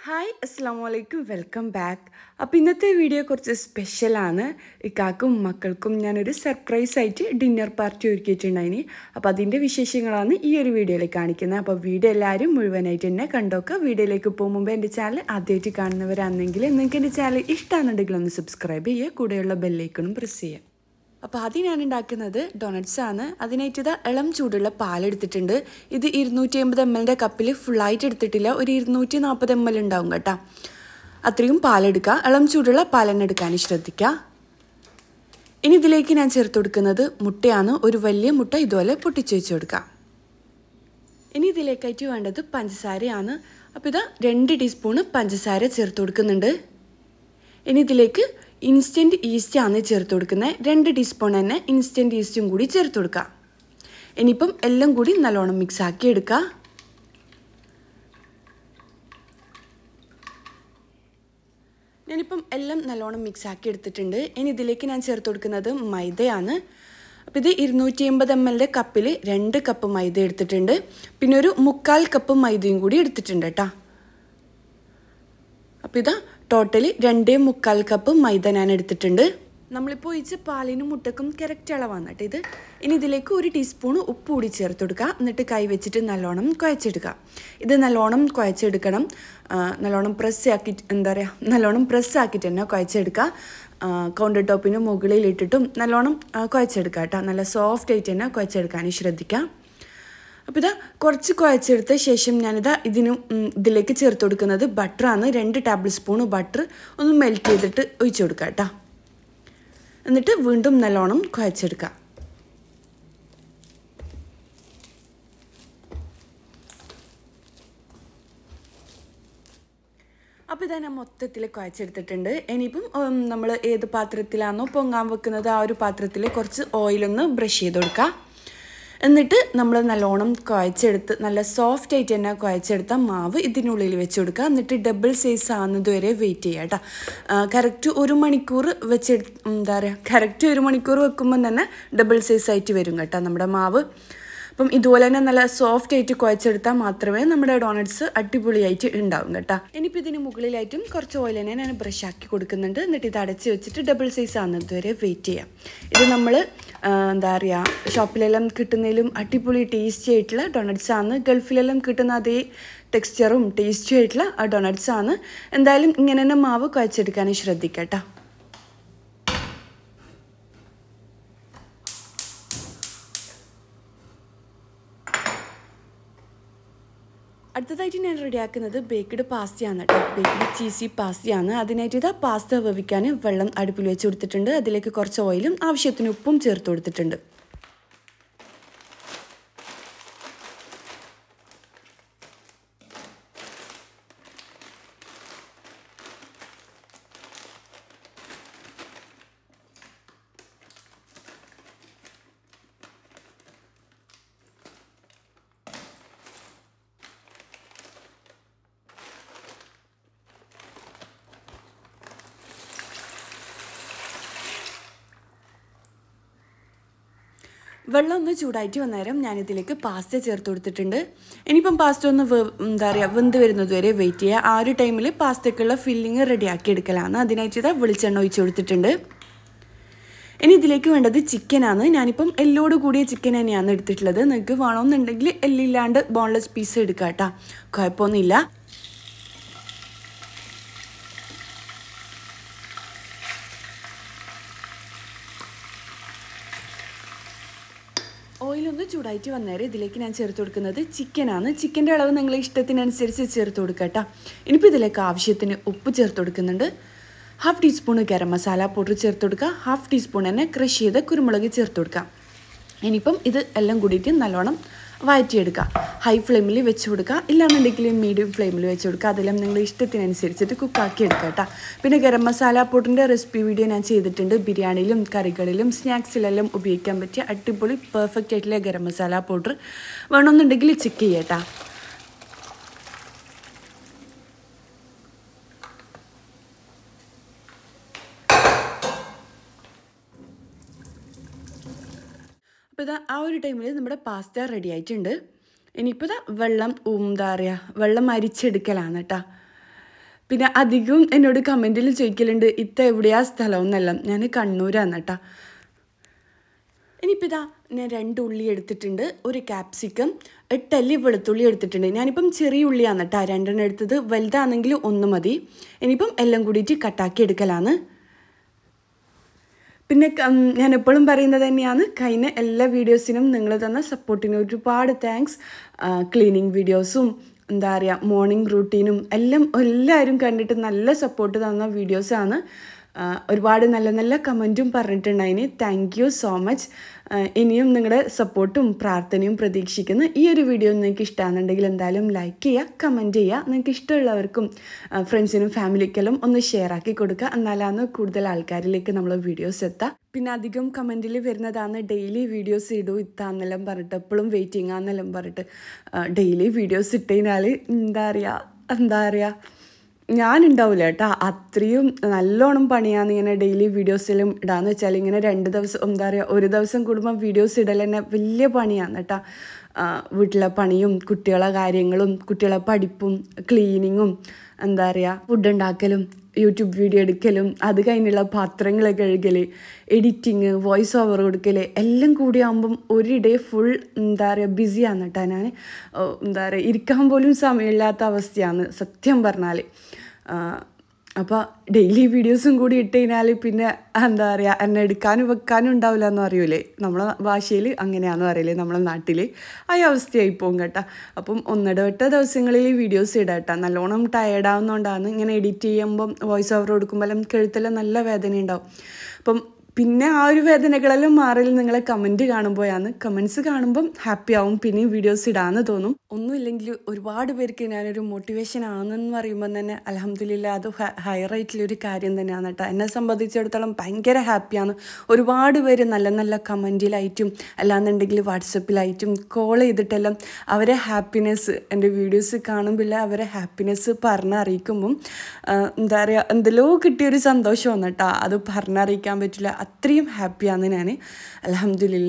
hi അസ്സാം വലൈക്കും welcome back അപ്പോൾ ഇന്നത്തെ വീഡിയോ കുറച്ച് സ്പെഷ്യലാണ് ഇക്കാക്കും മക്കൾക്കും ഞാനൊരു സർപ്രൈസ് ആയിട്ട് ഡിന്നർ പാർട്ടി ഒരുക്കിയിട്ടുണ്ടായിനി അപ്പോൾ അതിൻ്റെ വിശേഷങ്ങളാണ് ഈ ഒരു വീഡിയോയിൽ കാണിക്കുന്നത് അപ്പോൾ വീഡിയോ എല്ലാവരും മുഴുവനായിട്ട് തന്നെ കണ്ടോക്കുക വീഡിയോയിലേക്ക് പോകും മുമ്പ് എൻ്റെ ചാനൽ ആദ്യമായിട്ട് കാണുന്നവരാണെങ്കിൽ നിങ്ങൾക്ക് എൻ്റെ ചാനൽ ഇഷ്ടമാണെന്നുണ്ടെങ്കിൽ ഒന്ന് സബ്സ്ക്രൈബ് ചെയ്യുക കൂടെയുള്ള ബെല്ലൈക്കണും പ്രസ് ചെയ്യുക അപ്പോൾ ആദ്യം ഞാൻ ഉണ്ടാക്കുന്നത് ഡൊണറ്റ്സ് ആണ് അതിനായിട്ട് ഇതാ ഇളം ചൂടുള്ള പാലെടുത്തിട്ടുണ്ട് ഇത് ഇരുന്നൂറ്റി അമ്പത് എം എല്ലിൻ്റെ കപ്പിൽ ഫുള്ളായിട്ട് എടുത്തിട്ടില്ല ഒരു ഇരുന്നൂറ്റി നാൽപ്പത് എം എൽ ഉണ്ടാവും കേട്ടോ അത്രയും പാലെടുക്കുക ഇളം ചൂടുള്ള പാൽ തന്നെ എടുക്കാൻ ശ്രദ്ധിക്കുക ഇനി ഇതിലേക്ക് ഞാൻ ചേർത്ത് കൊടുക്കുന്നത് മുട്ടയാണ് ഒരു വലിയ മുട്ട ഇതുപോലെ പൊട്ടിച്ച് വെച്ച് കൊടുക്കുക ഇനി ഇതിലേക്കായിട്ട് വേണ്ടത് പഞ്ചസാരയാണ് അപ്പോൾ ഇതാ രണ്ട് ടീസ്പൂണ് പഞ്ചസാര ചേർത്ത് കൊടുക്കുന്നുണ്ട് ഇനി ഇതിലേക്ക് ഇൻസ്റ്റൻറ്റ് ഈസ്റ്റ് ആണ് ചേർത്ത് കൊടുക്കുന്നത് രണ്ട് ടീസ്പൂൺ തന്നെ ഇൻസ്റ്റൻറ്റ് ഈസ്റ്റും കൂടി ചേർത്ത് കൊടുക്കുക ഇനിയിപ്പം എല്ലാം കൂടി നല്ലോണം മിക്സ് ആക്കി എടുക്കുക ഞാനിപ്പം എല്ലാം നല്ലോണം മിക്സ് ആക്കി എടുത്തിട്ടുണ്ട് ഇനി ഇതിലേക്ക് ഞാൻ ചേർത്ത് കൊടുക്കുന്നത് മൈദയാണ് അപ്പോൾ ഇത് ഇരുന്നൂറ്റി അമ്പത് എം എല്ലിൻ്റെ കപ്പിൽ രണ്ട് കപ്പ് മൈദ എടുത്തിട്ടുണ്ട് പിന്നെ ഒരു മുക്കാൽ കപ്പ് മൈദയും കൂടി എടുത്തിട്ടുണ്ട് കേട്ടോ അപ്പോൾ ഇതാ ടോട്ടലി രണ്ടേ മുക്കാൽ കപ്പ് മൈദ ഞാൻ എടുത്തിട്ടുണ്ട് നമ്മളിപ്പോൾ ഒഴിച്ച പാലിനും മുട്ടക്കും കറക്റ്റ് അളവാണ് കേട്ടോ ഇത് ഇനി ഇതിലേക്ക് ഒരു ടീസ്പൂൺ ഉപ്പ് കൂടി ചേർത്ത് കൊടുക്കുക എന്നിട്ട് കൈ വെച്ചിട്ട് നല്ലോണം കുഴച്ചെടുക്കുക ഇത് നല്ലോണം കുഴച്ചെടുക്കണം നല്ലോണം പ്രസ് ആക്കി എന്താ പറയുക നല്ലോണം പ്രസ് ആക്കിയിട്ട് തന്നെ കുഴച്ചെടുക്കുക കൗണ്ടർ ടോപ്പിന് മുകളിൽ ഇട്ടിട്ടും നല്ലോണം കുഴച്ചെടുക്കുക കേട്ടോ നല്ല സോഫ്റ്റ് ആയിട്ട് തന്നെ കുഴച്ചെടുക്കാൻ ശ്രദ്ധിക്കുക അപ്പോൾ ഇതാ കുറച്ച് കുഴച്ചെടുത്ത ശേഷം ഞാനിതാ ഇതിന് ഇതിലേക്ക് ചേർത്ത് കൊടുക്കുന്നത് ബട്ടറാണ് രണ്ട് ടേബിൾ സ്പൂൺ ബട്ടർ ഒന്ന് മെൽറ്റ് ചെയ്തിട്ട് ഒഴിച്ചു കൊടുക്കുക കേട്ടോ എന്നിട്ട് വീണ്ടും നല്ലോണം കുഴച്ചെടുക്കുക അപ്പോൾ ഇതാ ഞാൻ മൊത്തത്തിൽ കുഴച്ചെടുത്തിട്ടുണ്ട് ഇനിയിപ്പം നമ്മൾ ഏത് പാത്രത്തിലാണോ പൊങ്ങാൻ വെക്കുന്നത് ആ ഒരു പാത്രത്തിൽ കുറച്ച് ഓയിലൊന്ന് ബ്രഷ് ചെയ്ത് കൊടുക്കുക എന്നിട്ട് നമ്മൾ നല്ലോണം കുഴച്ചെടുത്ത് നല്ല സോഫ്റ്റ് ആയിട്ട് തന്നെ കുഴച്ചെടുത്ത മാവ് ഇതിനുള്ളിൽ വെച്ച് കൊടുക്കുക എന്നിട്ട് ഡബിൾ സൈസ് ആകുന്നത് വരെ വെയിറ്റ് ചെയ്യുക കേട്ടോ കറക്റ്റ് ഒരു മണിക്കൂർ വെച്ചെടു എന്താ പറയുക കറക്റ്റ് ഒരു മണിക്കൂർ വെക്കുമ്പം തന്നെ ഡബിൾ സൈസ് ആയിട്ട് വരും കേട്ടോ നമ്മുടെ മാവ് അപ്പം ഇതുപോലെ തന്നെ നല്ല സോഫ്റ്റ് ആയിട്ട് കുഴച്ചെടുത്താൽ മാത്രമേ നമ്മുടെ ഡോണറ്റ്സ് അടിപൊളിയായിട്ട് ഉണ്ടാവും കേട്ടോ ഇനിയിപ്പോൾ ഇതിന് മുകളിലായിട്ടും കുറച്ച് ഓയിൽ തന്നെ ഞാൻ ബ്രഷ് ആക്കി കൊടുക്കുന്നുണ്ട് എന്നിട്ട് ഇത് അടച്ച് വെച്ചിട്ട് ഡബിൾ സൈസ് ആകുന്നത് വരെ വെയിറ്റ് ചെയ്യാം ഇത് നമ്മൾ എന്താ പറയുക ഷോപ്പിലെല്ലാം കിട്ടുന്നതിലും അടിപൊളി ടേസ്റ്റി ആയിട്ടുള്ള ഡൊണറ്റ്സ് ആണ് ഗൾഫിലെല്ലാം കിട്ടുന്ന അതേ ടെക്സ്ചറും ടേസ്റ്റി ആയിട്ടുള്ള ഡൊണറ്റ്സ് ആണ് എന്തായാലും ഇങ്ങനെ തന്നെ മാവ് കുഴച്ചെടുക്കാൻ ശ്രദ്ധിക്കാം കേട്ടോ അടുത്തതായിട്ട് ഞാൻ റെഡിയാക്കുന്നത് ബേക്ക്ഡ് പാസ്തയാണ് കേട്ടോ ബേക്ക്ഡ് ചീസി പാസ്തയാണ് അതിനായിട്ട് ഇതാ പാസ്ത വേവിക്കാൻ വെള്ളം അടുപ്പിൽ വെച്ച് കൊടുത്തിട്ടുണ്ട് അതിലേക്ക് കുറച്ച് ഓയിലും ആവശ്യത്തിന് ഉപ്പും ചേർത്ത് കൊടുത്തിട്ടുണ്ട് വെള്ളം ഒന്ന് ചൂടായിട്ട് വന്നേരം ഞാനിതിലേക്ക് പാസ്ത ചേർത്ത് കൊടുത്തിട്ടുണ്ട് ഇനിയിപ്പം പാസ്ത ഒന്ന് എന്താ പറയുക വെന്ത് വരുന്നത് വരെ വെയിറ്റ് ചെയ്യുക ആ ഒരു ടൈമിൽ പാസ്തക്കുള്ള ഫില്ലിങ് റെഡിയാക്കി എടുക്കലാണ് അതിനായിട്ട് ഇതാ വെളിച്ചെണ്ണ ഒഴിച്ച് കൊടുത്തിട്ടുണ്ട് ഇനി ഇതിലേക്ക് വേണ്ടത് ചിക്കനാണ് ഞാനിപ്പം എല്ലോട് കൂടിയ ചിക്കൻ തന്നെയാണ് എടുത്തിട്ടുള്ളത് നിങ്ങൾക്ക് വേണമെന്നുണ്ടെങ്കിൽ എല്ലില്ലാണ്ട് ബോൺലെസ് പീസ് എടുക്കാം കേട്ടോ കുഴപ്പമൊന്നുമില്ല ഓയിലൊന്ന് ചൂടായിട്ട് വന്നേരം ഇതിലേക്ക് ഞാൻ ചേർത്ത് കൊടുക്കുന്നത് ചിക്കനാണ് ചിക്കൻ്റെ അളവ് നിങ്ങളെ ഇഷ്ടത്തിനനുസരിച്ച് ചേർത്ത് കൊടുക്കുക കേട്ടോ ഇനിയിപ്പോൾ ഇതിലേക്ക് ആവശ്യത്തിന് ഉപ്പ് ചേർത്ത് കൊടുക്കുന്നുണ്ട് half teaspoon garam masala powder ചേർത്ത് കൊടുക്കുക ഹാഫ് ടീസ്പൂൺ തന്നെ ക്രഷ് ചെയ്ത കുരുമുളക് ചേർത്ത് കൊടുക്കാം ഇനിയിപ്പം ഇത് എല്ലാം കൂടിയിട്ട് നല്ലോണം വഴറ്റിയെടുക്കുക ഹൈ ഫ്ലെയിമിൽ വെച്ച് കൊടുക്കുക ഇല്ലാന്നുണ്ടെങ്കിൽ മീഡിയം ഫ്ലെയിമിൽ വെച്ച് കൊടുക്കുക അതെല്ലാം നിങ്ങൾ ഇഷ്ടത്തിനനുസരിച്ചിട്ട് കുക്കാക്കി എടുക്കുക കേട്ടോ പിന്നെ ഗരം മസാല പൗഡറിൻ്റെ റെസിപ്പി വീഡിയോ ഞാൻ ചെയ്തിട്ടുണ്ട് ബിരിയാണിയിലും കറികളിലും സ്നാക്സിലെല്ലാം ഉപയോഗിക്കാൻ പറ്റിയ അടിപൊളി പെർഫെക്റ്റ് ആയിട്ടുള്ള ഗരം മസാല പൗഡർ വേണമെന്നുണ്ടെങ്കിൽ ചെക്ക് ചെയ്യട്ടാ അപ്പോൾ ഇതാ ആ ഒരു ടൈമിൽ നമ്മുടെ പാസ്ത റെഡി ആയിട്ടുണ്ട് ഇനിയിപ്പോൾ ഇതാ വെള്ളം ഉം, എന്താ പറയുക വെള്ളം അരിച്ചെടുക്കലാണ് കേട്ടോ പിന്നെ അധികം എന്നോട് കമൻറ്റിൽ ചോദിക്കലുണ്ട് ഇത്ത എവിടെയാ സ്ഥലം എന്നെല്ലാം ഞാൻ കണ്ണൂരാണ് കേട്ടോ ഇനിയിപ്പോൾ ഇതാ ഞാൻ രണ്ട് ഉള്ളി എടുത്തിട്ടുണ്ട് ഒരു ക്യാപ്സിക്കം എട്ടല്ലി വെളുത്തുള്ളി എടുത്തിട്ടുണ്ട് ഞാനിപ്പം ചെറിയ ഉള്ളിയാണ് കേട്ടോ രണ്ടെണ്ണം എടുത്തത് വലുതാണെങ്കിൽ ഒന്ന് മതി ഇനിയിപ്പം എല്ലാം കൂടിയിട്ട് കട്ടാക്കി എടുക്കലാണ് പിന്നെ ഞാൻ എപ്പോഴും പറയുന്നത് തന്നെയാണ് കഴിഞ്ഞ എല്ലാ വീഡിയോസിനും നിങ്ങൾ തന്ന സപ്പോർട്ടിന് ഒരുപാട് താങ്ക്സ് ക്ലീനിങ് വീഡിയോസും എന്താ പറയുക മോർണിംഗ് റൂട്ടീനും എല്ലാം എല്ലാവരും കണ്ടിട്ട് നല്ല സപ്പോർട്ട് തന്ന വീഡിയോസാണ് ഒരുപാട് നല്ല നല്ല കമൻറ്റും പറഞ്ഞിട്ടുണ്ടായിന് താങ്ക് യു സോ മച്ച് ഇനിയും നിങ്ങളുടെ സപ്പോർട്ടും പ്രാർത്ഥനയും പ്രതീക്ഷിക്കുന്നു ഈ ഒരു വീഡിയോ നിങ്ങൾക്ക് ഇഷ്ടമാണെന്നുണ്ടെങ്കിൽ എന്തായാലും ലൈക്ക് ചെയ്യുക കമൻറ്റ് ചെയ്യുക നിങ്ങൾക്ക് ഇഷ്ടമുള്ളവർക്കും ഫ്രണ്ട്സിനും ഫാമിലിക്കെല്ലാം ഒന്ന് ഷെയർ ആക്കി കൊടുക്കുക എന്നാലാണ് കൂടുതൽ ആൾക്കാരിലേക്ക് നമ്മൾ വീഡിയോസ് എത്തുക പിന്നെ അധികം കമൻറ്റിൽ വരുന്നതാണ് ഡെയിലി വീഡിയോസ് ഇടൂ ഇത്താന്നെല്ലാം പറഞ്ഞിട്ട് എപ്പോഴും വെയിറ്റിംഗ് ആന്നെല്ലാം പറഞ്ഞിട്ട് ഡെയിലി വീഡിയോസ് ഇട്ടുകഴിഞ്ഞാൽ എന്താ പറയുക എന്താ പറയുക ഞാനുണ്ടാവില്ല കേട്ടോ അത്രയും നല്ലോണം പണിയാണ് ഇങ്ങനെ ഡെയിലി വീഡിയോസിലും ഇടാന്ന് വെച്ചാൽ ഇങ്ങനെ രണ്ട് ദിവസം എന്താ പറയുക ഒരു ദിവസം കൂടുമ്പോൾ വീഡിയോസ് ഇടൽ തന്നെ വലിയ പണിയാണ് കേട്ടോ വീട്ടിലെ പണിയും കുട്ടികളെ കാര്യങ്ങളും കുട്ടികളെ പഠിപ്പും ക്ലീനിങ്ങും എന്താ പറയുക ഫുഡ് ഉണ്ടാക്കലും യൂട്യൂബ് വീഡിയോ എടുക്കലും അത് കഴിഞ്ഞുള്ള പാത്രങ്ങൾ കഴുകൽ എഡിറ്റിങ് വോയിസ് ഓവർ കൊടുക്കൽ എല്ലാം കൂടി ആകുമ്പം ഒരു ഡേ ഫുൾ എന്താ പറയുക ബിസിയാണ് കേട്ടോ ഞാൻ എന്താ പറയുക ഇരിക്കാൻ പോലും സമയമില്ലാത്ത അവസ്ഥയാണ് സത്യം പറഞ്ഞാൽ അപ്പോൾ ഡെയിലി വീഡിയോസും കൂടി ഇട്ട് കഴിഞ്ഞാൽ പിന്നെ എന്താ പറയുക എന്നെ എടുക്കാനും വെക്കാനും ഉണ്ടാവില്ല എന്ന് അറിയൂലേ നമ്മളെ ഭാഷയിൽ അങ്ങനെയാണെന്ന് പറയില്ലേ നമ്മളെ നാട്ടിൽ ആ അവസ്ഥയായി പോകും കേട്ടോ അപ്പം ഒന്നിടവിട്ട ദിവസങ്ങളിൽ വീഡിയോസ് ഇടാം കേട്ടോ നല്ലോണം ടയേർഡാവുന്നതുകൊണ്ടാണ് ഇങ്ങനെ എഡിറ്റ് ചെയ്യുമ്പം വോയിസ് ഓവർ കൊടുക്കുമ്പോൾ കഴുത്തെല്ലാം നല്ല വേദന ഉണ്ടാവും അപ്പം പിന്നെ ആ ഒരു വേദനകളെല്ലാം മാറിൽ നിങ്ങളെ കമൻറ്റ് കാണുമ്പോഴാണ് കമൻസ് കാണുമ്പം ഹാപ്പി ആവും പിന്നെയും വീഡിയോസ് ഇടാന്ന് തോന്നും ഒന്നുമില്ലെങ്കിൽ ഒരുപാട് പേർക്ക് ഞാനൊരു മോട്ടിവേഷൻ ആണെന്ന് പറയുമ്പോൾ തന്നെ അലഹമ്മദില്ല അത് ഹൈറൈറ്റിലൊരു കാര്യം തന്നെയാണ് കേട്ടോ എന്നെ സംബന്ധിച്ചിടത്തോളം ഭയങ്കര ഹാപ്പിയാണ് ഒരുപാട് പേര് നല്ല നല്ല കമൻറ്റിലായിട്ടും അല്ലാന്നുണ്ടെങ്കിൽ വാട്സപ്പിലായിട്ടും കോൾ ചെയ്തിട്ടെല്ലാം അവരെ ഹാപ്പിനെസ് എൻ്റെ വീഡിയോസ് കാണുമ്പോൾ അവരെ ഹാപ്പിനെസ് പറഞ്ഞറിയിക്കുമ്പം എന്താ പറയുക എന്തെല്ലോ കിട്ടിയൊരു സന്തോഷമാണ് കേട്ടോ അത് പറഞ്ഞറിയിക്കാൻ പറ്റില്ല അത്രയും ഹാപ്പിയാണ് ഞാൻ അലഹമില്ല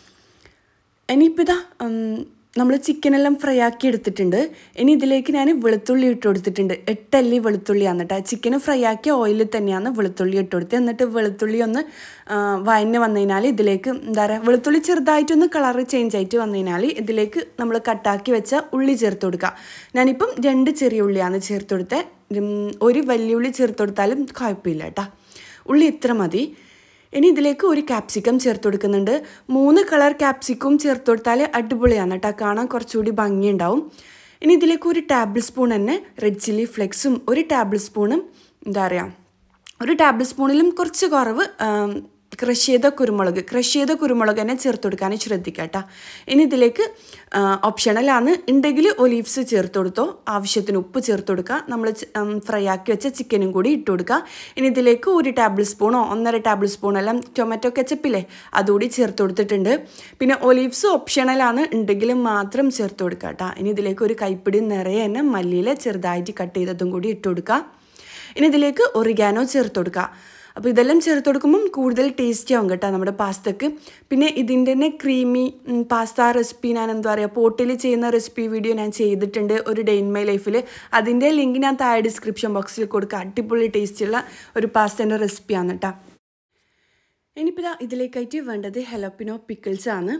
ഇനിയിപ്പോൾ ഇതാ നമ്മൾ ചിക്കനെല്ലാം ഫ്രൈ ആക്കി എടുത്തിട്ടുണ്ട് ഇനി ഇതിലേക്ക് ഞാൻ വെളുത്തുള്ളി ഇട്ട് കൊടുത്തിട്ടുണ്ട് എട്ടല്ലി വെളുത്തുള്ളിയാണ് കേട്ടോ ചിക്കൻ ഫ്രൈ ആക്കിയ ഓയിലിൽ തന്നെയാണ് വെളുത്തുള്ളി ഇട്ട് കൊടുത്തത് എന്നിട്ട് വെളുത്തുള്ളി ഒന്ന് വയന്ന് വന്നു കഴിഞ്ഞാൽ ഇതിലേക്ക് എന്താ പറയുക വെളുത്തുള്ളി ചെറുതായിട്ടൊന്ന് കളർ ചേഞ്ച് ആയിട്ട് വന്നു കഴിഞ്ഞാൽ ഇതിലേക്ക് നമ്മൾ കട്ടാക്കി വെച്ച ഉള്ളി ചേർത്ത് കൊടുക്കുക ഞാനിപ്പം രണ്ട് ചെറിയ ഉള്ളിയാണ് ചേർത്ത് കൊടുത്തത് ഒരു വലിയ ഉള്ളി ചേർത്ത് കൊടുത്താലും കുഴപ്പമില്ല കേട്ടോ ഉള്ളി ഇത്ര മതി ഇനി ഇതിലേക്ക് ഒരു ക്യാപ്സിക്കം ചേർത്ത് കൊടുക്കുന്നുണ്ട് മൂന്ന് കളർ ക്യാപ്സിക്കം ചേർത്ത് കൊടുത്താൽ അടിപൊളിയാണ് കേട്ടോ കാണാൻ കുറച്ചുകൂടി ഭംഗിയുണ്ടാവും ഇനി ഇതിലേക്ക് ഒരു ടേബിൾ സ്പൂൺ തന്നെ റെഡ് ചില്ലി ഫ്ലെക്സും ഒരു ടേബിൾ സ്പൂണും എന്താ പറയുക ഒരു ടേബിൾ സ്പൂണിലും കുറച്ച് കുറവ് ക്രഷ് ചെയ്ത കുരുമുളക് ക്രഷ് ചെയ്ത കുരുമുളക് തന്നെ ചേർത്ത് കൊടുക്കാൻ ശ്രദ്ധിക്കുക കേട്ടോ ഇനി ഇതിലേക്ക് ഓപ്ഷണലാണ് ഉണ്ടെങ്കിൽ ഒലീവ്സ് ചേർത്ത് കൊടുത്തോ ആവശ്യത്തിന് ഉപ്പ് ചേർത്ത് കൊടുക്കുക നമ്മൾ ഫ്രൈ ആക്കി വെച്ച ചിക്കനും കൂടി ഇട്ട് കൊടുക്കുക ഇനി ഇതിലേക്ക് ഒരു ടേബിൾ സ്പൂണോ ഒന്നര ടേബിൾ സ്പൂണോ എല്ലാം ടൊമാറ്റോ കെച്ചപ്പില്ലേ അതുകൂടി ചേർത്ത് കൊടുത്തിട്ടുണ്ട് പിന്നെ ഒലീവ്സ് ഓപ്ഷണലാണ് ഉണ്ടെങ്കിൽ മാത്രം ചേർത്ത് കൊടുക്കുക കേട്ടോ ഇനി ഇതിലേക്ക് ഒരു കൈപ്പിടി നിറയെ തന്നെ മല്ലിയില ചെറുതായിട്ട് കട്ട് ചെയ്തതും കൂടി ഇട്ട് കൊടുക്കുക ഇനി ഇതിലേക്ക് ഒറിഗാനോ ചേർത്ത് കൊടുക്കുക അപ്പോൾ ഇതെല്ലാം ചേർത്ത് കൊടുക്കുമ്പം കൂടുതൽ ടേസ്റ്റി ആവും കേട്ടോ നമ്മുടെ പാസ്തക്ക് പിന്നെ ഇതിൻ്റെ തന്നെ ക്രീമി പാസ്ത റെസിപ്പി ഞാൻ എന്താ പറയുക പോട്ടിൽ ചെയ്യുന്ന റെസിപ്പി വീഡിയോ ഞാൻ ചെയ്തിട്ടുണ്ട് ഒരു ഡേ ഇൻ മൈ ലൈഫിൽ അതിൻ്റെ ലിങ്ക് ഞാൻ താഴെ ഡിസ്ക്രിപ്ഷൻ ബോക്സിൽ കൊടുക്കുക അടിപൊളി ടേസ്റ്റുള്ള ഒരു പാസ്തേൻ്റെ റെസിപ്പിയാണ് കേട്ടോ ഇനിയിപ്പോൾ ഇതിലേക്കായിട്ട് വേണ്ടത് ഹെലപ്പിനോ പിക്കിൾസ് ആണ്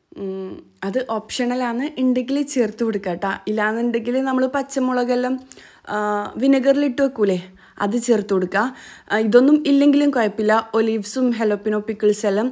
അത് ഓപ്ഷണലാണ് ഉണ്ടെങ്കിൽ ചേർത്ത് കൊടുക്കുക കേട്ടോ ഇല്ലാന്നുണ്ടെങ്കിൽ നമ്മൾ പച്ചമുളകെല്ലാം വിനെഗറിലിട്ട് വെക്കൂലേ അത് ചേർത്ത് കൊടുക്കുക ഇതൊന്നും ഇല്ലെങ്കിലും കുഴപ്പമില്ല ഒലീവ്സും ഹെലോപ്പിനോ പിക്കിൾസ് എല്ലാം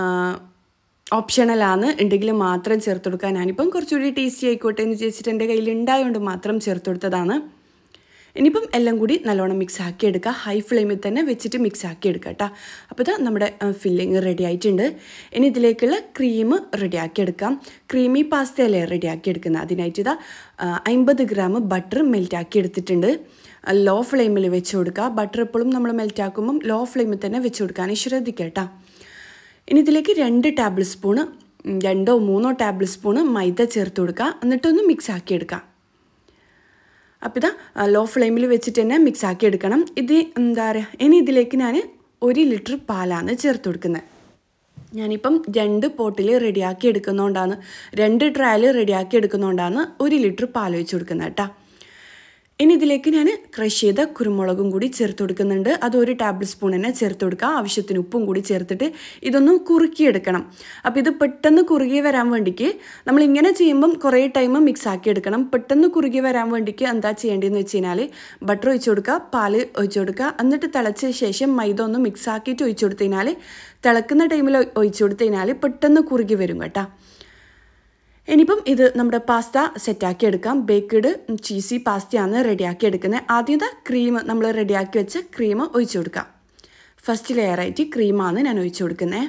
ഓപ്ഷണലാണ് ഉണ്ടെങ്കിൽ മാത്രം ചേർത്ത് കൊടുക്കുക ഞാനിപ്പം കുറച്ചുകൂടി ടേസ്റ്റി ആയിക്കോട്ടെ എന്ന് വിചാരിച്ചിട്ട് എൻ്റെ കയ്യിൽ ഉണ്ടായതുകൊണ്ട് മാത്രം ചേർത്ത് കൊടുത്തതാണ് ഇനിയിപ്പം എല്ലാം കൂടി നല്ലോണം മിക്സ് ആക്കി എടുക്കുക ഹൈ ഫ്ലെയിമിൽ തന്നെ വെച്ചിട്ട് മിക്സ് ആക്കി എടുക്കുക കേട്ടോ അപ്പോൾ ഇതാ നമ്മുടെ ഫില്ലിങ് റെഡി ആയിട്ടുണ്ട് ഇനി ഇതിലേക്കുള്ള ക്രീം റെഡിയാക്കി എടുക്കാം ക്രീമി പാസ്തയല്ലേ റെഡിയാക്കി എടുക്കുന്നത് അതിനായിട്ട് ഇതാ അമ്പത് ഗ്രാം ബട്ടർ മെൽറ്റാക്കി എടുത്തിട്ടുണ്ട് ലോ ഫ്ലെയിമിൽ വെച്ച് കൊടുക്കുക ബട്ടർ എപ്പോഴും നമ്മൾ മെൽറ്റാക്കുമ്പം ലോ ഫ്ലെയിമിൽ തന്നെ വെച്ച് കൊടുക്കാൻ ശ്രദ്ധിക്കുക കേട്ടോ ഇനി ഇതിലേക്ക് രണ്ട് ടേബിൾ സ്പൂണ് രണ്ടോ മൂന്നോ ടേബിൾ സ്പൂണ് മൈദ ചേർത്ത് കൊടുക്കുക എന്നിട്ടൊന്ന് മിക്സ് ആക്കി എടുക്കാം അപ്പോൾ ഇതാ ലോ ഫ്ലെയിമിൽ വെച്ചിട്ട് തന്നെ മിക്സ് ആക്കി എടുക്കണം ഇത് എന്താ പറയുക ഇനി ഇതിലേക്ക് ഞാൻ ഒരു ലിറ്റർ പാലാണ് ചേർത്ത് കൊടുക്കുന്നത് ഞാനിപ്പം രണ്ട് പോട്ടിൽ റെഡിയാക്കി എടുക്കുന്നതുകൊണ്ടാണ് രണ്ട് ട്രയൽ റെഡിയാക്കി എടുക്കുന്നതുകൊണ്ടാണ് ഒരു ലിറ്റർ പാൽ ഒഴിച്ച് കൊടുക്കുന്നത് കേട്ടോ ഇനി ഇതിലേക്ക് ഞാൻ ക്രഷ് ചെയ്ത കുരുമുളകും കൂടി ചേർത്ത് കൊടുക്കുന്നുണ്ട് അത് ഒരു ടേബിൾ സ്പൂൺ തന്നെ ചേർത്ത് കൊടുക്കുക ആവശ്യത്തിന് ഉപ്പും കൂടി ചേർത്തിട്ട് ഇതൊന്ന് കുറുക്കിയെടുക്കണം അപ്പോൾ ഇത് പെട്ടെന്ന് കുറുകി വരാൻ വേണ്ടിക്ക് നമ്മൾ ഇങ്ങനെ ചെയ്യുമ്പം കുറേ ടൈം മിക്സ് ആക്കി എടുക്കണം പെട്ടെന്ന് കുറുകി വരാൻ വേണ്ടിക്ക് എന്താ ചെയ്യേണ്ടതെന്ന് വെച്ച് കഴിഞ്ഞാൽ ബട്ടർ ഒഴിച്ചു കൊടുക്കുക പാല് ഒഴിച്ചു കൊടുക്കുക എന്നിട്ട് തിളച്ച ശേഷം മൈദ ഒന്ന് മിക്സ് ആക്കിയിട്ട് ഒഴിച്ചു കൊടുത്തു കഴിഞ്ഞാൽ തിളക്കുന്ന ടൈമിൽ ഒഴിച്ചു കൊടുത്തു കഴിഞ്ഞാൽ പെട്ടെന്ന് കുറുകി വരും കേട്ടോ ഇനിയിപ്പം ഇത് നമ്മുടെ പാസ്ത സെറ്റാക്കി എടുക്കാം ബേക്ക്ഡ് ചീസി പാസ്തയാണ് റെഡിയാക്കി എടുക്കുന്നത് ആദ്യം ഇതാ ക്രീം നമ്മൾ റെഡിയാക്കി വെച്ച ക്രീം ഒഴിച്ചു കൊടുക്കാം ഫസ്റ്റ് ലെയറായിട്ട് ക്രീമാണ് ഞാൻ ഒഴിച്ചു കൊടുക്കുന്നത്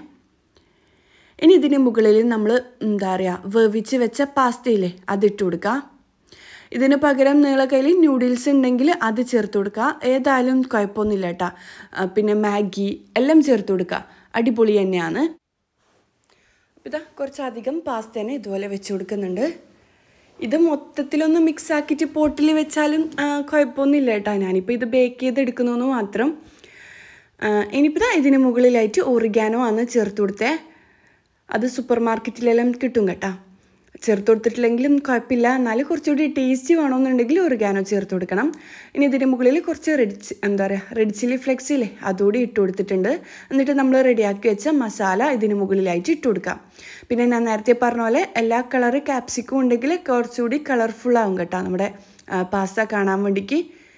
ഇനി ഇതിന് മുകളിൽ നമ്മൾ എന്താ പറയുക വേവിച്ച് വെച്ച പാസ്തയില്ലേ അതിട്ട് കൊടുക്കുക ഇതിന് പകരം നിങ്ങളെ കയ്യിൽ ന്യൂഡിൽസ് ഉണ്ടെങ്കിൽ അത് ചേർത്ത് കൊടുക്കുക ഏതായാലും കുഴപ്പമൊന്നുമില്ല കേട്ടോ പിന്നെ മാഗി എല്ലാം ചേർത്ത് കൊടുക്കുക അടിപൊളി തന്നെയാണ് ഇതാ കുറച്ചധികം പാസ്തേനെ ഇതുപോലെ വെച്ച് കൊടുക്കുന്നുണ്ട് ഇത് മൊത്തത്തിലൊന്ന് മിക്സ് ആക്കിയിട്ട് പോട്ടിൽ വെച്ചാലും കുഴപ്പമൊന്നുമില്ല കേട്ടോ ഞാനിപ്പോൾ ഇത് ബേക്ക് ചെയ്തെടുക്കുന്നു മാത്രം ഇനിയിപ്പോൾ ഇതിന് മുകളിലായിട്ട് ഒറിഗാനോ ആണ് ചേർത്ത് കൊടുത്തേ അത് സൂപ്പർ മാർക്കറ്റിലെല്ലാം കിട്ടും കേട്ടോ ചേർത്ത് കൊടുത്തിട്ടില്ലെങ്കിലും കുഴപ്പമില്ല എന്നാലും കുറച്ചുകൂടി ടേസ്റ്റ് വേണമെന്നുണ്ടെങ്കിൽ ഒറിഗാനോ ചേർത്ത് കൊടുക്കണം ഇനി ഇതിന് മുകളിൽ കുറച്ച് റെഡ് എന്താ പറയുക റെഡ് ചില്ലി ഫ്ലെക്സ് ഇല്ലേ അതുകൂടി ഇട്ട് കൊടുത്തിട്ടുണ്ട് എന്നിട്ട് നമ്മൾ റെഡിയാക്കി വെച്ച മസാല ഇതിന് മുകളിലായിട്ട് ഇട്ട് കൊടുക്കാം പിന്നെ ഞാൻ നേരത്തെ പറഞ്ഞ പോലെ എല്ലാ കളറ് ക്യാപ്സിക്കും ഉണ്ടെങ്കിൽ കുറച്ചുകൂടി കളർഫുൾ ആവും കേട്ടോ നമ്മുടെ പാസ്ത കാണാൻ വേണ്ടിക്ക്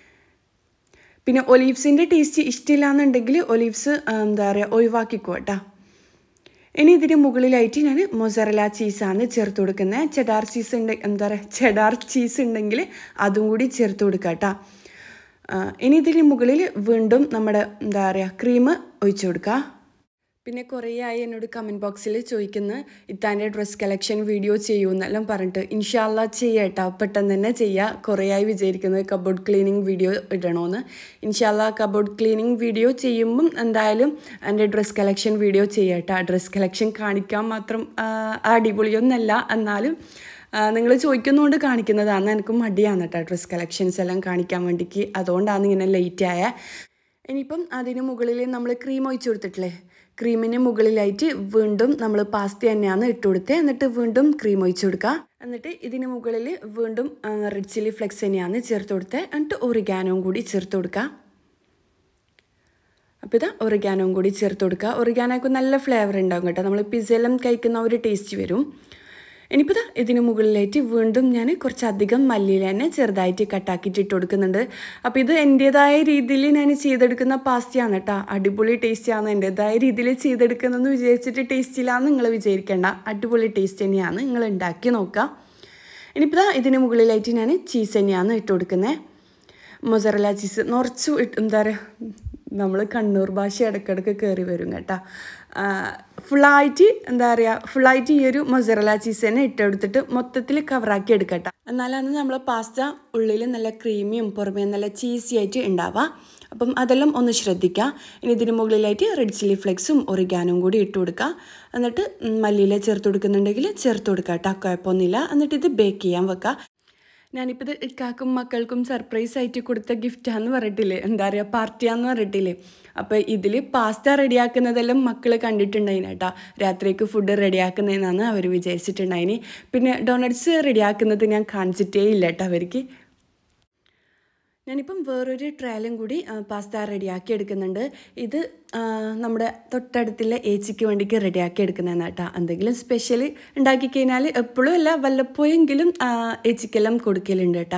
പിന്നെ ഒലീവ്സിൻ്റെ ടേസ്റ്റ് ഇഷ്ടമില്ല എന്നുണ്ടെങ്കിൽ ഒലീവ്സ് എന്താ പറയുക ഒഴിവാക്കിക്കോ കേട്ടോ ഇനി ഇതിന് മുകളിലായിട്ട് ഞാൻ മൊസറല ചീസാണ് ചേർത്ത് കൊടുക്കുന്നത് ചെഡാർ ചീസ് ഉണ്ട് എന്താ പറയുക ചെഡാർ ചീസ് ഉണ്ടെങ്കിൽ അതും കൂടി ചേർത്ത് കൊടുക്കുക കേട്ടോ ഇനി ഇതിന് മുകളിൽ വീണ്ടും നമ്മുടെ എന്താ പറയുക ക്രീം ഒഴിച്ചു കൊടുക്കുക പിന്നെ കുറേ ആയി എന്നോട് കമൻറ്റ് ബോക്സിൽ ചോദിക്കുന്ന ഇത്താൻ്റെ ഡ്രസ് കളക്ഷൻ വീഡിയോ ചെയ്യുമെന്നെല്ലാം പറഞ്ഞിട്ട് ഇൻഷാല്ല ചെയ്യട്ടോ പെട്ടെന്ന് തന്നെ ചെയ്യുക കുറേ ആയി വിചാരിക്കുന്നത് കബോർഡ് ക്ലീനിങ് വീഡിയോ ഇടണമെന്ന് ഇൻഷാല്ല കബോർഡ് ക്ലീനിങ് വീഡിയോ ചെയ്യുമ്പം എന്തായാലും എൻ്റെ ഡ്രസ് കളക്ഷൻ വീഡിയോ ചെയ്യട്ടോ ഡ്രസ് കളക്ഷൻ കാണിക്കാൻ മാത്രം അടിപൊളിയൊന്നല്ല എന്നാലും നിങ്ങൾ ചോദിക്കുന്നതുകൊണ്ട് കാണിക്കുന്നതാണ് എനിക്ക് മടിയാണ് കേട്ടോ ഡ്രസ് കളക്ഷൻസ് എല്ലാം കാണിക്കാൻ വേണ്ടിക്ക് അതുകൊണ്ടാണ് ഇങ്ങനെ ലേറ്റ് ആയ ഇനിയിപ്പം അതിന് മുകളിൽ നമ്മൾ ക്രീം ഒഴിച്ചു കൊടുത്തിട്ടില്ലേ ക്രീമിന് മുകളിലായിട്ട് വീണ്ടും നമ്മൾ പാസ്ത തന്നെയാണ് ഇട്ട് കൊടുത്തത് എന്നിട്ട് വീണ്ടും ക്രീം ഒഴിച്ചു കൊടുക്കുക എന്നിട്ട് ഇതിന് മുകളിൽ വീണ്ടും റെഡ് ചില്ലി ഫ്ലെക്സ് തന്നെയാണ് ചേർത്ത് കൊടുത്തത് എന്നിട്ട് ഒറിഗാനോയും കൂടി ചേർത്ത് കൊടുക്കുക അപ്പോൾ ഇതാ ഒറിഗാനോയും കൂടി ചേർത്ത് കൊടുക്കുക ഒറിഗാനോക്ക് നല്ല ഫ്ലേവർ ഉണ്ടാകും കേട്ടോ നമ്മൾ പിസ്സയെല്ലാം കഴിക്കുന്ന ഒരു ടേസ്റ്റ് വരും ഇനിയിപ്പോൾ ഇതിന് മുകളിലായിട്ട് വീണ്ടും ഞാൻ കുറച്ചധികം മല്ലിയിൽ തന്നെ ചെറുതായിട്ട് കട്ടാക്കിയിട്ട് ഇട്ട് കൊടുക്കുന്നുണ്ട് അപ്പോൾ ഇത് എൻ്റേതായ രീതിയിൽ ഞാൻ ചെയ്തെടുക്കുന്ന പാസ്തയാണ് കേട്ടോ അടിപൊളി ടേസ്റ്റിയാണ് എൻ്റേതായ രീതിയിൽ ചെയ്തെടുക്കുന്നതെന്ന് വിചാരിച്ചിട്ട് ടേസ്റ്റില്ലാന്ന് നിങ്ങൾ വിചാരിക്കേണ്ട അടിപൊളി ടേസ്റ്റ് തന്നെയാണ് നിങ്ങൾ ഉണ്ടാക്കി നോക്കുക ഇനിയിപ്പോൾ ഇതിന് മുകളിലായിട്ട് ഞാൻ ചീസ് തന്നെയാണ് ഇട്ട് കൊടുക്കുന്നത് മൊസറല ചീസ് നിറച്ചു ഇട്ട് എന്താ പറയുക നമ്മൾ കണ്ണൂർ ഭാഷ ഇടയ്ക്കിടയ്ക്ക് കയറി വരും കേട്ടോ ഫുള്ളായിട്ട് എന്താ പറയുക ഫുള്ളായിട്ട് ഈ ഒരു മൊസറല ചീസ് തന്നെ ഇട്ടെടുത്തിട്ട് മൊത്തത്തിൽ കവറാക്കി എടുക്കട്ടെ എന്നാലാണ് നമ്മൾ പാസ്ത ഉള്ളിൽ നല്ല ക്രീമിയും പുറമേ നല്ല ചീസി ആയിട്ട് ഉണ്ടാവുക അപ്പം അതെല്ലാം ഒന്ന് ശ്രദ്ധിക്കുക ഇനി ഇതിന് മുകളിലായിട്ട് റെഡ് ചില്ലി ഫ്ലെക്സും ഒറിഗാനും കൂടി ഇട്ട് കൊടുക്കുക എന്നിട്ട് മല്ലിയില ചേർത്ത് കൊടുക്കുന്നുണ്ടെങ്കിൽ ചേർത്ത് കൊടുക്കുക കേട്ടോ കുഴപ്പമൊന്നുമില്ല എന്നിട്ട് ഇത് ബേക്ക് ചെയ്യാൻ വെക്കുക ഞാനിപ്പോൾ ഇത് ഇക്കാക്കും മക്കൾക്കും സർപ്രൈസ് ആയിട്ട് കൊടുത്ത ഗിഫ്റ്റാന്ന് പറഞ്ഞിട്ടില്ലേ എന്താ പറയുക പാർട്ടിയാന്ന് പറഞ്ഞിട്ടില്ലേ അപ്പോൾ ഇതിൽ പാസ്ത റെഡിയാക്കുന്നതെല്ലാം മക്കൾ കണ്ടിട്ടുണ്ടായിന് കേട്ടോ രാത്രിക്ക് ഫുഡ് റെഡിയാക്കുന്നതെന്നാണ് അവർ വിചാരിച്ചിട്ടുണ്ടായിന് പിന്നെ ഡോണറ്റ്സ് റെഡിയാക്കുന്നത് ഞാൻ കാണിച്ചിട്ടേ ഇല്ല കേട്ടോ അവർക്ക് ഞാനിപ്പം വേറൊരു ട്രയലും കൂടി പാസ്ത റെഡിയാക്കി എടുക്കുന്നുണ്ട് ഇത് നമ്മുടെ തൊട്ടടുത്തുള്ള ഏച്ചിക്ക് വേണ്ടിക്ക് റെഡിയാക്കി എടുക്കുന്നതാണ് കേട്ടോ എന്തെങ്കിലും സ്പെഷ്യൽ ഉണ്ടാക്കി കഴിഞ്ഞാൽ എപ്പോഴും അല്ല വല്ലപ്പോയെങ്കിലും ഏച്ചിക്കെല്ലാം കൊടുക്കലുണ്ട് കേട്ടോ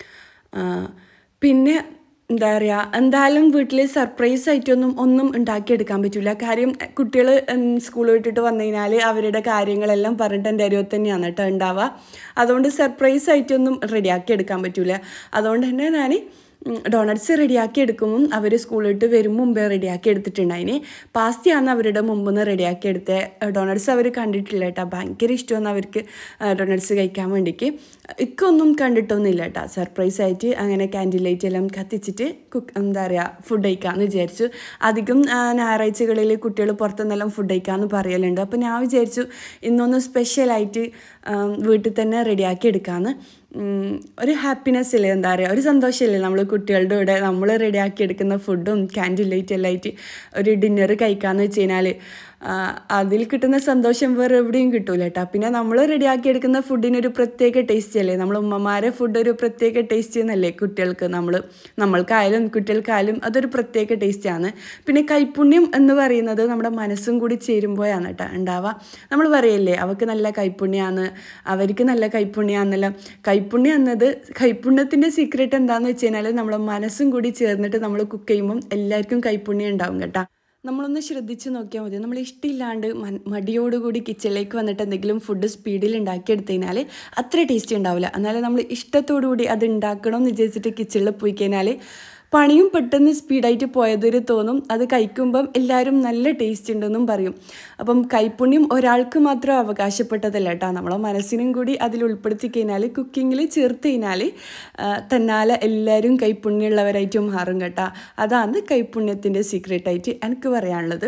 പിന്നെ എന്താ പറയുക എന്തായാലും വീട്ടിൽ സർപ്രൈസ് ആയിട്ടൊന്നും ഒന്നും ഉണ്ടാക്കിയെടുക്കാൻ പറ്റില്ല കാര്യം കുട്ടികൾ സ്കൂൾ വിട്ടിട്ട് വന്നു കഴിഞ്ഞാൽ അവരുടെ കാര്യങ്ങളെല്ലാം പറഞ്ഞിട്ട് എൻ്റെ അരുവത്ത് തന്നെയാണ് കേട്ടോ ഉണ്ടാവുക അതുകൊണ്ട് സർപ്രൈസ് ആയിട്ടൊന്നും റെഡിയാക്കി എടുക്കാൻ പറ്റില്ല അതുകൊണ്ട് തന്നെ ഞാൻ ഡോണറ്റ്സ് റെഡിയാക്കി എടുക്കുമ്പം അവർ സ്കൂളിലിട്ട് വരും മുമ്പേ റെഡിയാക്കി എടുത്തിട്ടുണ്ടായിന് പാസ്തയാണ് അവരുടെ മുമ്പ് നിന്ന് റെഡിയാക്കി എടുത്തത് ഡോണറ്റ്സ് അവർ കണ്ടിട്ടില്ല കേട്ടോ ഭയങ്കര ഇഷ്ടമാണ് അവർക്ക് ഡോണറ്റ്സ് കഴിക്കാൻ വേണ്ടിക്ക് ഇക്കൊന്നും കണ്ടിട്ടൊന്നുമില്ല കേട്ടോ സർപ്രൈസ് ആയിട്ട് അങ്ങനെ ക്യാൻഡിൽ ലൈറ്റ് എല്ലാം കത്തിച്ചിട്ട് കുക്ക് എന്താ പറയുക ഫുഡ് കഴിക്കാമെന്ന് വിചാരിച്ചു അധികം ഞായറാഴ്ചകളിൽ കുട്ടികൾ പുറത്തുനിന്നെല്ലാം ഫുഡ് കഴിക്കാമെന്ന് പറയലുണ്ട് അപ്പോൾ ഞാൻ വിചാരിച്ചു ഇന്നൊന്ന് സ്പെഷ്യലായിട്ട് വീട്ടിൽ തന്നെ റെഡിയാക്കി എടുക്കാമെന്ന് ഒരു ഹാപ്പിനെസ് ഇല്ലേ എന്താ പറയുക ഒരു സന്തോഷമില്ലേ നമ്മൾ കുട്ടികളുടെ കൂടെ നമ്മൾ റെഡിയാക്കി എടുക്കുന്ന ഫുഡും ക്യാൻഡിൽ ലൈറ്റ് എല്ലാം ആയിട്ട് ഒരു ഡിന്നർ കഴിക്കാമെന്ന് വെച്ച് കഴിഞ്ഞാൽ ആ, അതിൽ കിട്ടുന്ന സന്തോഷം വേറെ എവിടെയും കിട്ടൂല കേട്ടോ പിന്നെ നമ്മൾ റെഡിയാക്കി എടുക്കുന്ന ഫുഡിന് ഒരു പ്രത്യേക ടേസ്റ്റ് അല്ലേ നമ്മൾ ഉമ്മമാരെ ഫുഡ് ഒരു പ്രത്യേക ടേസ്റ്റ് എന്നല്ലേ കുട്ടികൾക്ക് നമ്മൾ നമ്മൾക്കായാലും കുട്ടികൾക്കായാലും അതൊരു പ്രത്യേക ടേസ്റ്റാണ് പിന്നെ കൈപ്പുണ്യം എന്ന് പറയുന്നത് നമ്മുടെ മനസ്സും കൂടി ചേരുമ്പോഴാണ് കേട്ടോ ഉണ്ടാവുക നമ്മൾ പറയല്ലേ അവർക്ക് നല്ല കൈപ്പുണ്യമാണ് അവർക്ക് നല്ല കൈപ്പുണ്യമാണെന്നല്ല കൈപ്പുണ്യം എന്നത് കൈപ്പുണ്യത്തിൻ്റെ സീക്രട്ട് എന്താണെന്ന് വെച്ച് കഴിഞ്ഞാൽ നമ്മുടെ മനസ്സും കൂടി ചേർന്നിട്ട് നമ്മൾ കുക്ക് ചെയ്യുമ്പം എല്ലാവർക്കും കൈപ്പുണ്യം ഉണ്ടാവും കേട്ടോ നമ്മളൊന്ന് ശ്രദ്ധിച്ച് നോക്കിയാൽ മതി നമ്മൾ ഇഷ്ടമില്ലാണ്ട് മൻ- മടിയോടുകൂടി കിച്ചണിലേക്ക് വന്നിട്ട് എന്തെങ്കിലും ഫുഡ് സ്പീഡിൽ ഉണ്ടാക്കിയെടുത്തു കഴിഞ്ഞാൽ അത്ര ടേസ്റ്റി ഉണ്ടാവില്ല എന്നാലും നമ്മൾ ഇഷ്ടത്തോടു കൂടി അത് ഉണ്ടാക്കണം എന്ന് വിചാരിച്ചിട്ട് കിച്ചണിൽ പോയി കഴിഞ്ഞാൽ പണിയും പെട്ടെന്ന് സ്പീഡായിട്ട് പോയതൊരു തോന്നും അത് കഴിക്കുമ്പം എല്ലാവരും നല്ല ടേസ്റ്റ് ഉണ്ടെന്നും പറയും അപ്പം കൈപ്പുണ്യം ഒരാൾക്ക് മാത്രം അവകാശപ്പെട്ടതല്ല കേട്ടോ നമ്മളെ മനസ്സിനും കൂടി അതിൽ ഉൾപ്പെടുത്തി കഴിഞ്ഞാൽ കുക്കിങ്ങിൽ ചേർത്ത് കഴിഞ്ഞാൽ തന്നാലെ എല്ലാവരും കൈപ്പുണ്യമുള്ളവരായിട്ട് മാറും കേട്ടോ അതാണ് കൈപ്പുണ്യത്തിൻ്റെ സീക്രട്ടായിട്ട് എനിക്ക് പറയാനുള്ളത്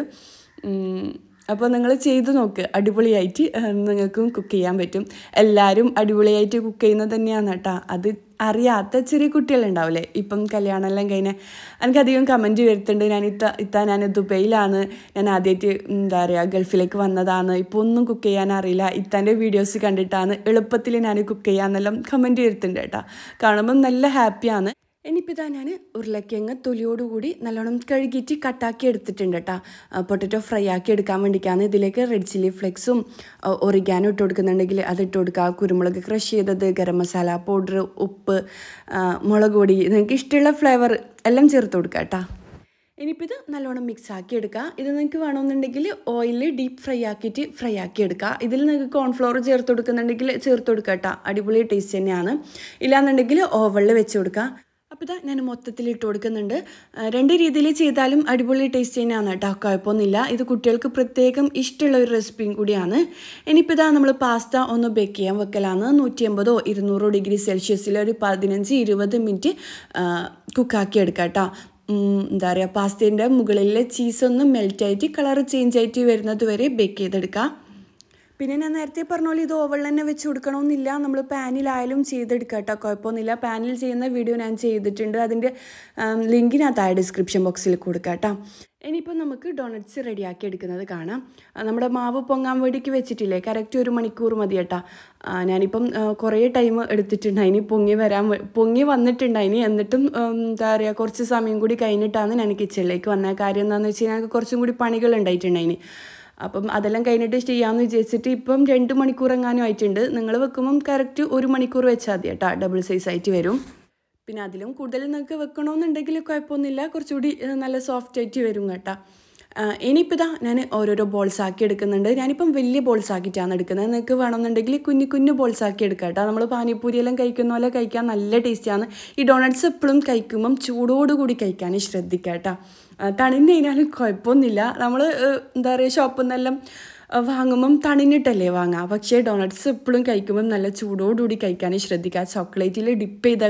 ഉം, അപ്പോൾ നിങ്ങൾ ചെയ്തു നോക്ക് അടിപൊളിയായിട്ട് ആ, നിങ്ങൾക്കും കുക്ക് ചെയ്യാൻ പറ്റും എല്ലാവരും അടിപൊളിയായിട്ട് കുക്ക് ചെയ്യുന്നത് തന്നെയാണ് കേട്ടോ അത് അറിയാത്ത ചെറിയ കുട്ടികളുണ്ടാവില്ലേ ഇപ്പം കല്യാണമെല്ലാം കഴിഞ്ഞ് എനിക്കധികം കമൻറ്റ് വരുത്തുന്നുണ്ട് ഞാൻ ഇത്ത ഇത്ത ഞാൻ ദുബൈയിലാണ് ഞാൻ ആദ്യമായിട്ട് എന്താ പറയുക ഗൾഫിലേക്ക് വന്നതാണ് ഇപ്പോൾ ഒന്നും കുക്ക് ചെയ്യാൻ അറിയില്ല ഇത്താൻ്റെ വീഡിയോസ് കണ്ടിട്ടാണ് എളുപ്പത്തിൽ ഞാൻ കുക്ക് ചെയ്യാന്നെല്ലാം കമൻറ്റ് വരുത്തുന്നുണ്ട് കേട്ടോ കാണുമ്പം നല്ല ഹാപ്പിയാണ് ഇനിയിപ്പോൾ ഇതാ ഞാൻ ഉരുളക്കിഴങ്ങ് തൊലിയോടുകൂടി നല്ലോണം കഴുകിയിട്ട് കട്ടാക്കി എടുത്തിട്ടുണ്ട് കേട്ടോ പൊട്ടറ്റോ ഫ്രൈ ആക്കി എടുക്കാൻ വേണ്ടിയിട്ടാണ് ഇതിലേക്ക് റെഡ് ചില്ലി ഫ്ലെക്സും ഒറിഗാനോ ഇട്ട് കൊടുക്കുന്നുണ്ടെങ്കിൽ അത് ഇട്ട് കൊടുക്കുക കുരുമുളക് ക്രഷ് ചെയ്തത് ഗരം മസാല പൗഡർ ഉപ്പ് ആ, മുളക് പൊടി നിങ്ങൾക്ക് ഇഷ്ടമുള്ള ഫ്ലേവർ എല്ലാം ചേർത്ത് കൊടുക്കുക കേട്ടോ ഇനിയിപ്പോൾ ഇത് നല്ലോണം മിക്സ് ആക്കി എടുക്കുക ഇത് നിങ്ങൾക്ക് വേണമെന്നുണ്ടെങ്കിൽ ഓയിലിൽ ഡീപ്പ് ഫ്രൈ ആക്കിയിട്ട് ഫ്രൈ ആക്കി എടുക്കുക ഇതിൽ നിങ്ങൾക്ക് കോൺഫ്ലോർ ചേർത്ത് കൊടുക്കുന്നുണ്ടെങ്കിൽ ചേർത്ത് കൊടുക്കുക കേട്ടോ അടിപൊളി ടേസ്റ്റ് തന്നെയാണ് ഇല്ലാന്നുണ്ടെങ്കിൽ ഓവളിൽ വെച്ച് കൊടുക്കുക അപ്പോൾ ഇതാ ഞാൻ മൊത്തത്തിൽ ഇട്ട് കൊടുക്കുന്നുണ്ട് ആ, രണ്ട് രീതിയിൽ ചെയ്താലും അടിപൊളി ടേസ്റ്റ് തന്നെയാണ് കേട്ടോ കുഴപ്പമൊന്നുമില്ല ഇത് കുട്ടികൾക്ക് പ്രത്യേകം ഇഷ്ടമുള്ള ഒരു റെസിപ്പിയും കൂടിയാണ് ഇനിയിപ്പോൾ ഇതാ നമ്മൾ പാസ്ത ഒന്ന് ബേക്ക് ചെയ്യാൻ വെക്കലാണ് നൂറ്റി അമ്പതോ ഇരുന്നൂറോ ഡിഗ്രി സെൽഷ്യസിൽ ഒരു പതിനഞ്ച് ഇരുപത് മിനിറ്റ് കുക്കാക്കി എടുക്കാം കേട്ടോ ഉം, എന്താ പറയുക പാസ്തേൻ്റെ മുകളിലെ ചീസൊന്ന് മെൽറ്റായിട്ട് കളർ ചേഞ്ച് ആയിട്ട് വരുന്നത് വരെ ബേക്ക് ചെയ്തെടുക്കുക പിന്നെ ഞാൻ നേരത്തെ പറഞ്ഞ പോലെ ഇത് ഓവളിൽ തന്നെ വെച്ച് കൊടുക്കണമെന്നില്ല നമ്മൾ പാനിലായാലും ചെയ്തെടുക്കുക കേട്ടോ കുഴപ്പമൊന്നുമില്ല പാനിൽ ചെയ്യുന്ന വീഡിയോ ഞാൻ ചെയ്തിട്ടുണ്ട് അതിൻ്റെ ലിങ്ക് ഞാൻ താഴെ ഡിസ്ക്രിപ്ഷൻ ബോക്സിൽ കൊടുക്കാം കേട്ടോ ഇനിയിപ്പോൾ നമുക്ക് ഡോണറ്റ്സ് റെഡിയാക്കി എടുക്കുന്നത് കാണാം ആ, നമ്മുടെ മാവ് പൊങ്ങാൻ വേണ്ടിക്ക് വെച്ചിട്ടില്ലേ കറക്റ്റ് ഒരു മണിക്കൂർ മതി കേട്ടോ ആ, ഞാനിപ്പം ആ, കുറേ ടൈം എടുത്തിട്ടുണ്ടായിനി പൊങ്ങി വരാൻ വേ- പൊങ്ങി വന്നിട്ടുണ്ടായിനി എന്നിട്ടും ഉം, എന്താ പറയുക കുറച്ച് സമയം കൂടി കഴിഞ്ഞിട്ടാണ് ഞാൻ കിച്ചണിലേക്ക് വന്ന കാര്യം എന്താണെന്ന് വെച്ച് കഴിഞ്ഞാൽ ഞങ്ങൾക്ക് കുറച്ചും കൂടി പണികൾ ഉണ്ടായിട്ടുണ്ടായിനി അപ്പം അതെല്ലാം കഴിഞ്ഞിട്ട് ചെയ്യാമെന്ന് വിചാരിച്ചിട്ട് ഇപ്പം രണ്ട് മണിക്കൂർ എങ്ങാനും ആയിട്ടുണ്ട് നിങ്ങൾ വെക്കുമ്പം കറക്റ്റ് ഒരു മണിക്കൂർ വെച്ചാൽ മതി കേട്ടോ ഡബിൾ സൈസ് ആയിട്ട് വരും പിന്നെ അതിലും കൂടുതൽ നിങ്ങൾക്ക് വെക്കണമെന്നുണ്ടെങ്കിൽ കുഴപ്പമൊന്നുമില്ല കുറച്ചുകൂടി ഏഹ്, നല്ല സോഫ്റ്റ് ആയിട്ട് വരും കേട്ടോ ഇനിയിപ്പോൾ ഇതാ ഞാൻ ഓരോരോ ബോൾസ് ആക്കി എടുക്കുന്നുണ്ട് ഞാനിപ്പം വലിയ ബോൾസ് ആക്കിയിട്ടാണ് എടുക്കുന്നത് നിങ്ങൾക്ക് വേണമെന്നുണ്ടെങ്കിൽ കുഞ്ഞു കുഞ്ഞു ബോൾസ് ആക്കി എടുക്കാം കേട്ടോ നമ്മൾ പാനിപ്പൂരി എല്ലാം കഴിക്കുന്ന പോലെ കഴിക്കാൻ നല്ല ടേസ്റ്റാണ് ഈ ഡോണറ്റ്സ് എപ്പോഴും കഴിക്കുമ്പം ചൂടോടുകൂടി കഴിക്കാൻ ശ്രദ്ധിക്കുക കേട്ടോ തണിഞ്ഞ് കഴിഞ്ഞാലും കുഴപ്പമൊന്നുമില്ല നമ്മൾ എന്താ പറയുക ഷോപ്പിൽ നിന്നെല്ലാം വാങ്ങുമ്പം തണിഞ്ഞിട്ടല്ലേ വാങ്ങുക പക്ഷേ ഡോണറ്റ്സ് എപ്പോഴും കഴിക്കുമ്പം നല്ല ചൂടോടുകൂടി കഴിക്കാൻ ശ്രദ്ധിക്കുക ചോക്ലേറ്റിൽ ഡിപ്പ് ചെയ്ത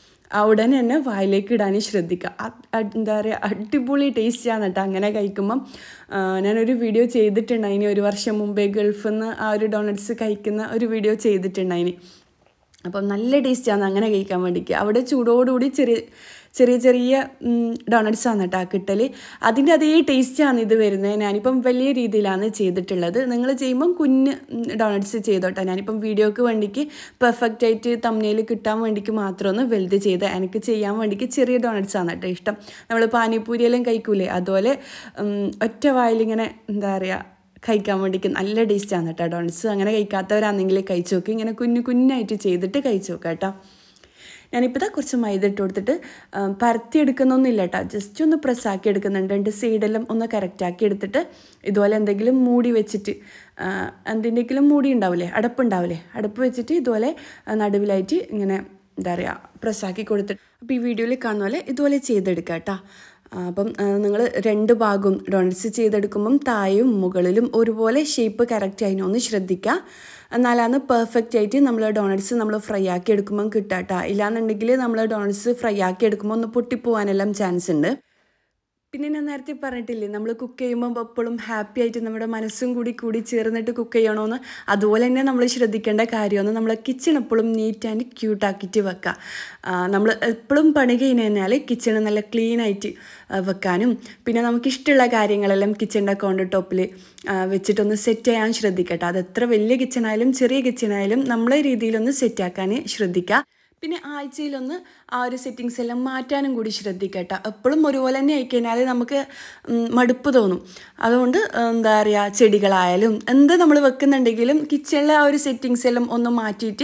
ആ ഉടനെ തന്നെ വായിലേക്ക് ഇടാൻ ശ്രദ്ധിക്കുക അ- അ- എന്താ പറയുക അടിപൊളി ടേസ്റ്റാണ് കേട്ടോ അങ്ങനെ കഴിക്കുമ്പം ആ, ഞാനൊരു വീഡിയോ ചെയ്തിട്ടുണ്ടായിനി ഒരു വർഷം മുമ്പേ ഗൾഫിൽ നിന്ന് ആ ഒരു ഡോണറ്റ്സ് കഴിക്കുന്ന ഒരു വീഡിയോ ചെയ്തിട്ടുണ്ടായിനി അപ്പം നല്ല ടേസ്റ്റാണ് അങ്ങനെ കഴിക്കാൻ വേണ്ടിക്ക് അവിടെ ചൂടോടുകൂടി ചെറിയ ചെറിയ ചെറിയ ഡോണറ്റ്സ് ആണ് കേട്ടോ കിട്ടൽ അതിൻ്റെ അതേ ടേസ്റ്റാണ് ഇത് വരുന്നത് ഞാനിപ്പം വലിയ രീതിയിലാണ് ചെയ്തിട്ടുള്ളത് നിങ്ങൾ ചെയ്യുമ്പം കുഞ്ഞ് ഡോണറ്റ്സ് ചെയ്തോട്ടെ ഞാനിപ്പം വീഡിയോക്ക് വേണ്ടിക്ക് പെർഫെക്റ്റ് ആയിട്ട് തമ്മനയിൽ കിട്ടാൻ വേണ്ടിക്ക് മാത്രമൊന്ന് വലുത് ചെയ്ത് എനിക്ക് ചെയ്യാൻ വേണ്ടിക്ക് ചെറിയ ഡോണറ്റ്സ് ആണ് കേട്ടോ ഇഷ്ടം നമ്മൾ പാനിപ്പൂരിയെല്ലാം കഴിക്കൂലേ അതുപോലെ ഉം, ഒറ്റ വായിലിങ്ങനെ എന്താ പറയുക കഴിക്കാൻ വേണ്ടിക്ക് നല്ല ടേസ്റ്റാണ് കേട്ടോ ഡോണറ്റ്സ് അങ്ങനെ കഴിക്കാത്തവരാണെങ്കിൽ കഴിച്ചു നോക്കി ഇങ്ങനെ കുഞ്ഞു കുഞ്ഞായിട്ട് ചെയ്തിട്ട് കഴിച്ചു നോക്കാം കേട്ടോ ഞാനിപ്പോൾ ഇതാ കുറച്ച് മൈദ ഇട്ട് കൊടുത്തിട്ട് ആ, പരത്തിയെടുക്കുന്നൊന്നുമില്ല കേട്ടോ ജസ്റ്റ് ഒന്ന് പ്രസ്സാക്കി എടുക്കുന്നുണ്ട് രണ്ട് സൈഡെല്ലാം ഒന്ന് കറക്റ്റാക്കി എടുത്തിട്ട് ഇതുപോലെ എന്തെങ്കിലും മൂടി വെച്ചിട്ട് ആ, എന്തിൻ്റെങ്കിലും മൂടി ഉണ്ടാവില്ലേ അടപ്പുണ്ടാവില്ലേ അടപ്പ് വെച്ചിട്ട് ഇതുപോലെ ആ, നടുവിലായിട്ട് ഇങ്ങനെ എന്താ പറയുക പ്രസ്സാക്കി കൊടുത്തിട്ട് അപ്പോൾ ഈ വീഡിയോയിൽ കാണുന്ന പോലെ ഇതുപോലെ ചെയ്തെടുക്കുക കേട്ടോ ആ, അപ്പം നിങ്ങൾ രണ്ട് ഭാഗവും ഡോണറ്റ്സ് ചെയ്തെടുക്കുമ്പം താഴെയും മുകളിലും ഒരുപോലെ ഷേപ്പ് കറക്റ്റ് അതിനൊന്ന് ശ്രദ്ധിക്കുക എന്നാലാണ് പെർഫെക്റ്റ് ആയിട്ട് നമ്മൾ ഡോണറ്റ്സ് നമ്മൾ ഫ്രൈ ആക്കി എടുക്കുമ്പം കിട്ടാട്ടോ ഇല്ലാന്നുണ്ടെങ്കിൽ നമ്മൾ ഡോണറ്റ്സ് ഫ്രൈ ആക്കി എടുക്കുമ്പോൾ ഒന്ന് പൊട്ടിപ്പോവാനെല്ലാം ചാൻസ് ഉണ്ട് പിന്നെ ഞാൻ നേരത്തെ പറഞ്ഞിട്ടില്ലേ നമ്മൾ കുക്ക് ചെയ്യുമ്പോൾ എപ്പോഴും ഹാപ്പി ആയിട്ട് നമ്മുടെ മനസ്സും കൂടി കൂടി ചേർന്നിട്ട് കുക്ക് ചെയ്യണമെന്ന് അതുപോലെ തന്നെ നമ്മൾ ശ്രദ്ധിക്കേണ്ട കാര്യമാണ് നമ്മൾ കിച്ചൺ എപ്പോഴും നീറ്റ് ആൻഡ് ക്യൂട്ടാക്കിയിട്ട് വെക്കുക നമ്മൾ എപ്പോഴും പണി കഴിഞ്ഞ് കഴിഞ്ഞാൽ കിച്ചൺ നല്ല ക്ലീൻ ആയിട്ട് വെക്കാനും പിന്നെ നമുക്ക് ഇഷ്ടമുള്ള കാര്യങ്ങളെല്ലാം കിച്ചണിൻ്റെ കൗണ്ടർ ടോപ്പിൽ വെച്ചിട്ടൊന്ന് സെറ്റ് ചെയ്യാൻ ശ്രദ്ധിക്കട്ടെ അത് എത്ര വലിയ കിച്ചണായാലും ചെറിയ കിച്ചണായാലും നമ്മളെ രീതിയിലൊന്ന് സെറ്റാക്കാൻ ശ്രദ്ധിക്കുക പിന്നെ ആഴ്ചയിലൊന്ന് ആ ഒരു സെറ്റിങ്സ് എല്ലാം മാറ്റാനും കൂടി ശ്രദ്ധിക്കട്ടെ എപ്പോഴും ഒരുപോലെ തന്നെ ആയിക്കഴിഞ്ഞാൽ നമുക്ക് മടുപ്പ് തോന്നും അതുകൊണ്ട് എന്താ പറയുക ചെടികളായാലും എന്ത് നമ്മൾ വെക്കുന്നുണ്ടെങ്കിലും കിച്ചണിലെ ആ ഒരു സെറ്റിങ്സ് എല്ലാം ഒന്ന് മാറ്റിയിട്ട്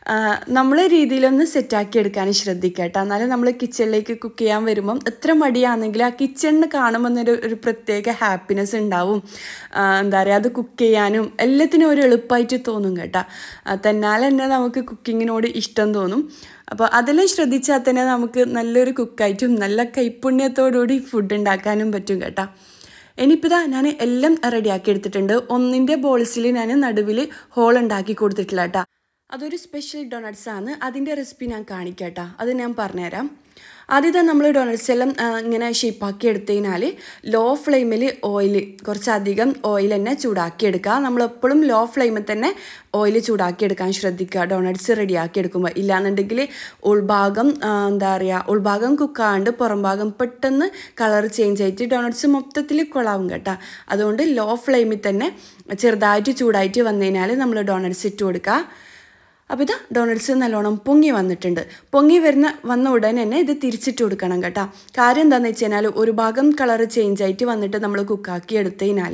നമ്മളെ രീതിയിലൊന്ന് സെറ്റാക്കി എടുക്കാൻ ശ്രദ്ധിക്കട്ടെ എന്നാലും നമ്മൾ കിച്ചണിലേക്ക് കുക്ക് ചെയ്യാൻ വരുമ്പം എത്ര മടിയാണെങ്കിലും ആ കിച്ചണിന് കാണുമ്പോൾ ഒരു ഒരു പ്രത്യേക ഹാപ്പിനെസ് ഉണ്ടാവും എന്താ പറയുക അത് കുക്ക് ചെയ്യാനും എല്ലാത്തിനും ഒരു എളുപ്പമായിട്ട് തോന്നും കേട്ടോ തന്നാൽ തന്നെ നമുക്ക് കുക്കിങ്ങിനോട് ഇഷ്ടം തോന്നും അപ്പോൾ അതെല്ലാം ശ്രദ്ധിച്ചാൽ തന്നെ നമുക്ക് നല്ലൊരു കുക്കായിട്ടും നല്ല കൈപ്പുണ്യത്തോടുകൂടി ഫുഡ് ഉണ്ടാക്കാനും പറ്റും കേട്ടോ ഇനിയിപ്പോൾ ഇതാ ഞാൻ എല്ലാം റെഡിയാക്കി എടുത്തിട്ടുണ്ട് ഒന്നിൻ്റെ ബോൾസിൽ ഞാൻ നടുവിൽ ഹോൾ ഉണ്ടാക്കി കൊടുത്തിട്ടില്ല കേട്ടോ അതൊരു സ്പെഷ്യൽ ഡൊണട്ട്സ് ആണ് അതിൻ്റെ റെസിപ്പി ഞാൻ കാണിക്കാം കേട്ടോ അത് ഞാൻ പറഞ്ഞുതരാം ആദ്യത്തെ നമ്മൾ ഡൊണട്ട്സ് എല്ലാം ഇങ്ങനെ ഷേപ്പാക്കി എടുത്തു കഴിഞ്ഞാൽ ലോ ഫ്ലെയിമിൽ ഓയിൽ കുറച്ചധികം ഓയിൽ തന്നെ ചൂടാക്കി എടുക്കുക നമ്മളെപ്പോഴും ലോ ഫ്ലെയിമിൽ തന്നെ ഓയിൽ ചൂടാക്കി എടുക്കാൻ ശ്രദ്ധിക്കുക ഡൊണട്ട്സ് റെഡിയാക്കി എടുക്കുമ്പോൾ ഇല്ലാന്നുണ്ടെങ്കിൽ ഉൾഭാഗം എന്താ പറയുക ഉൾഭാഗം കുക്കാണ്ട് പുറം ഭാഗം പെട്ടെന്ന് കളർ ചേഞ്ച് ആയിട്ട് ഡൊണട്ട്സ് മൊത്തത്തിൽ കൊളാവും കേട്ടോ അതുകൊണ്ട് ലോ ഫ്ലെയിമിൽ തന്നെ ചെറുതായിട്ട് ചൂടായിട്ട് വന്നു കഴിഞ്ഞാൽ നമ്മൾ ഡൊണട്ട്സ് ഇട്ട് കൊടുക്കുക അപ്പോൾ ഇതാ ഡോണറ്റ്സ് നല്ലോണം പൊങ്ങി വന്നിട്ടുണ്ട് പൊങ്ങി വരുന്ന വന്ന ഉടനെ തന്നെ ഇത് തിരിച്ചിട്ട് കൊടുക്കണം കേട്ടോ കാര്യം എന്താണെന്ന് വെച്ച് കഴിഞ്ഞാൽ ഒരു ഭാഗം കളർ ചേഞ്ച് ആയിട്ട് വന്നിട്ട് നമ്മൾ കുക്കാക്കി എടുത്തു കഴിഞ്ഞാൽ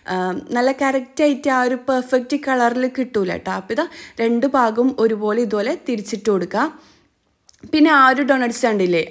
നല്ല കറക്റ്റായിട്ട് ആ ഒരു പെർഫെക്റ്റ് കളറിൽ കിട്ടൂല കേട്ടോ അപ്പോൾ ഇതാ രണ്ട് ഭാഗവും ഒരുപോലെ ഇതുപോലെ തിരിച്ചിട്ട് കൊടുക്കുക പിന്നെ ആ ഒരു ഡൊണറ്റ്സ് കണ്ടില്ലേ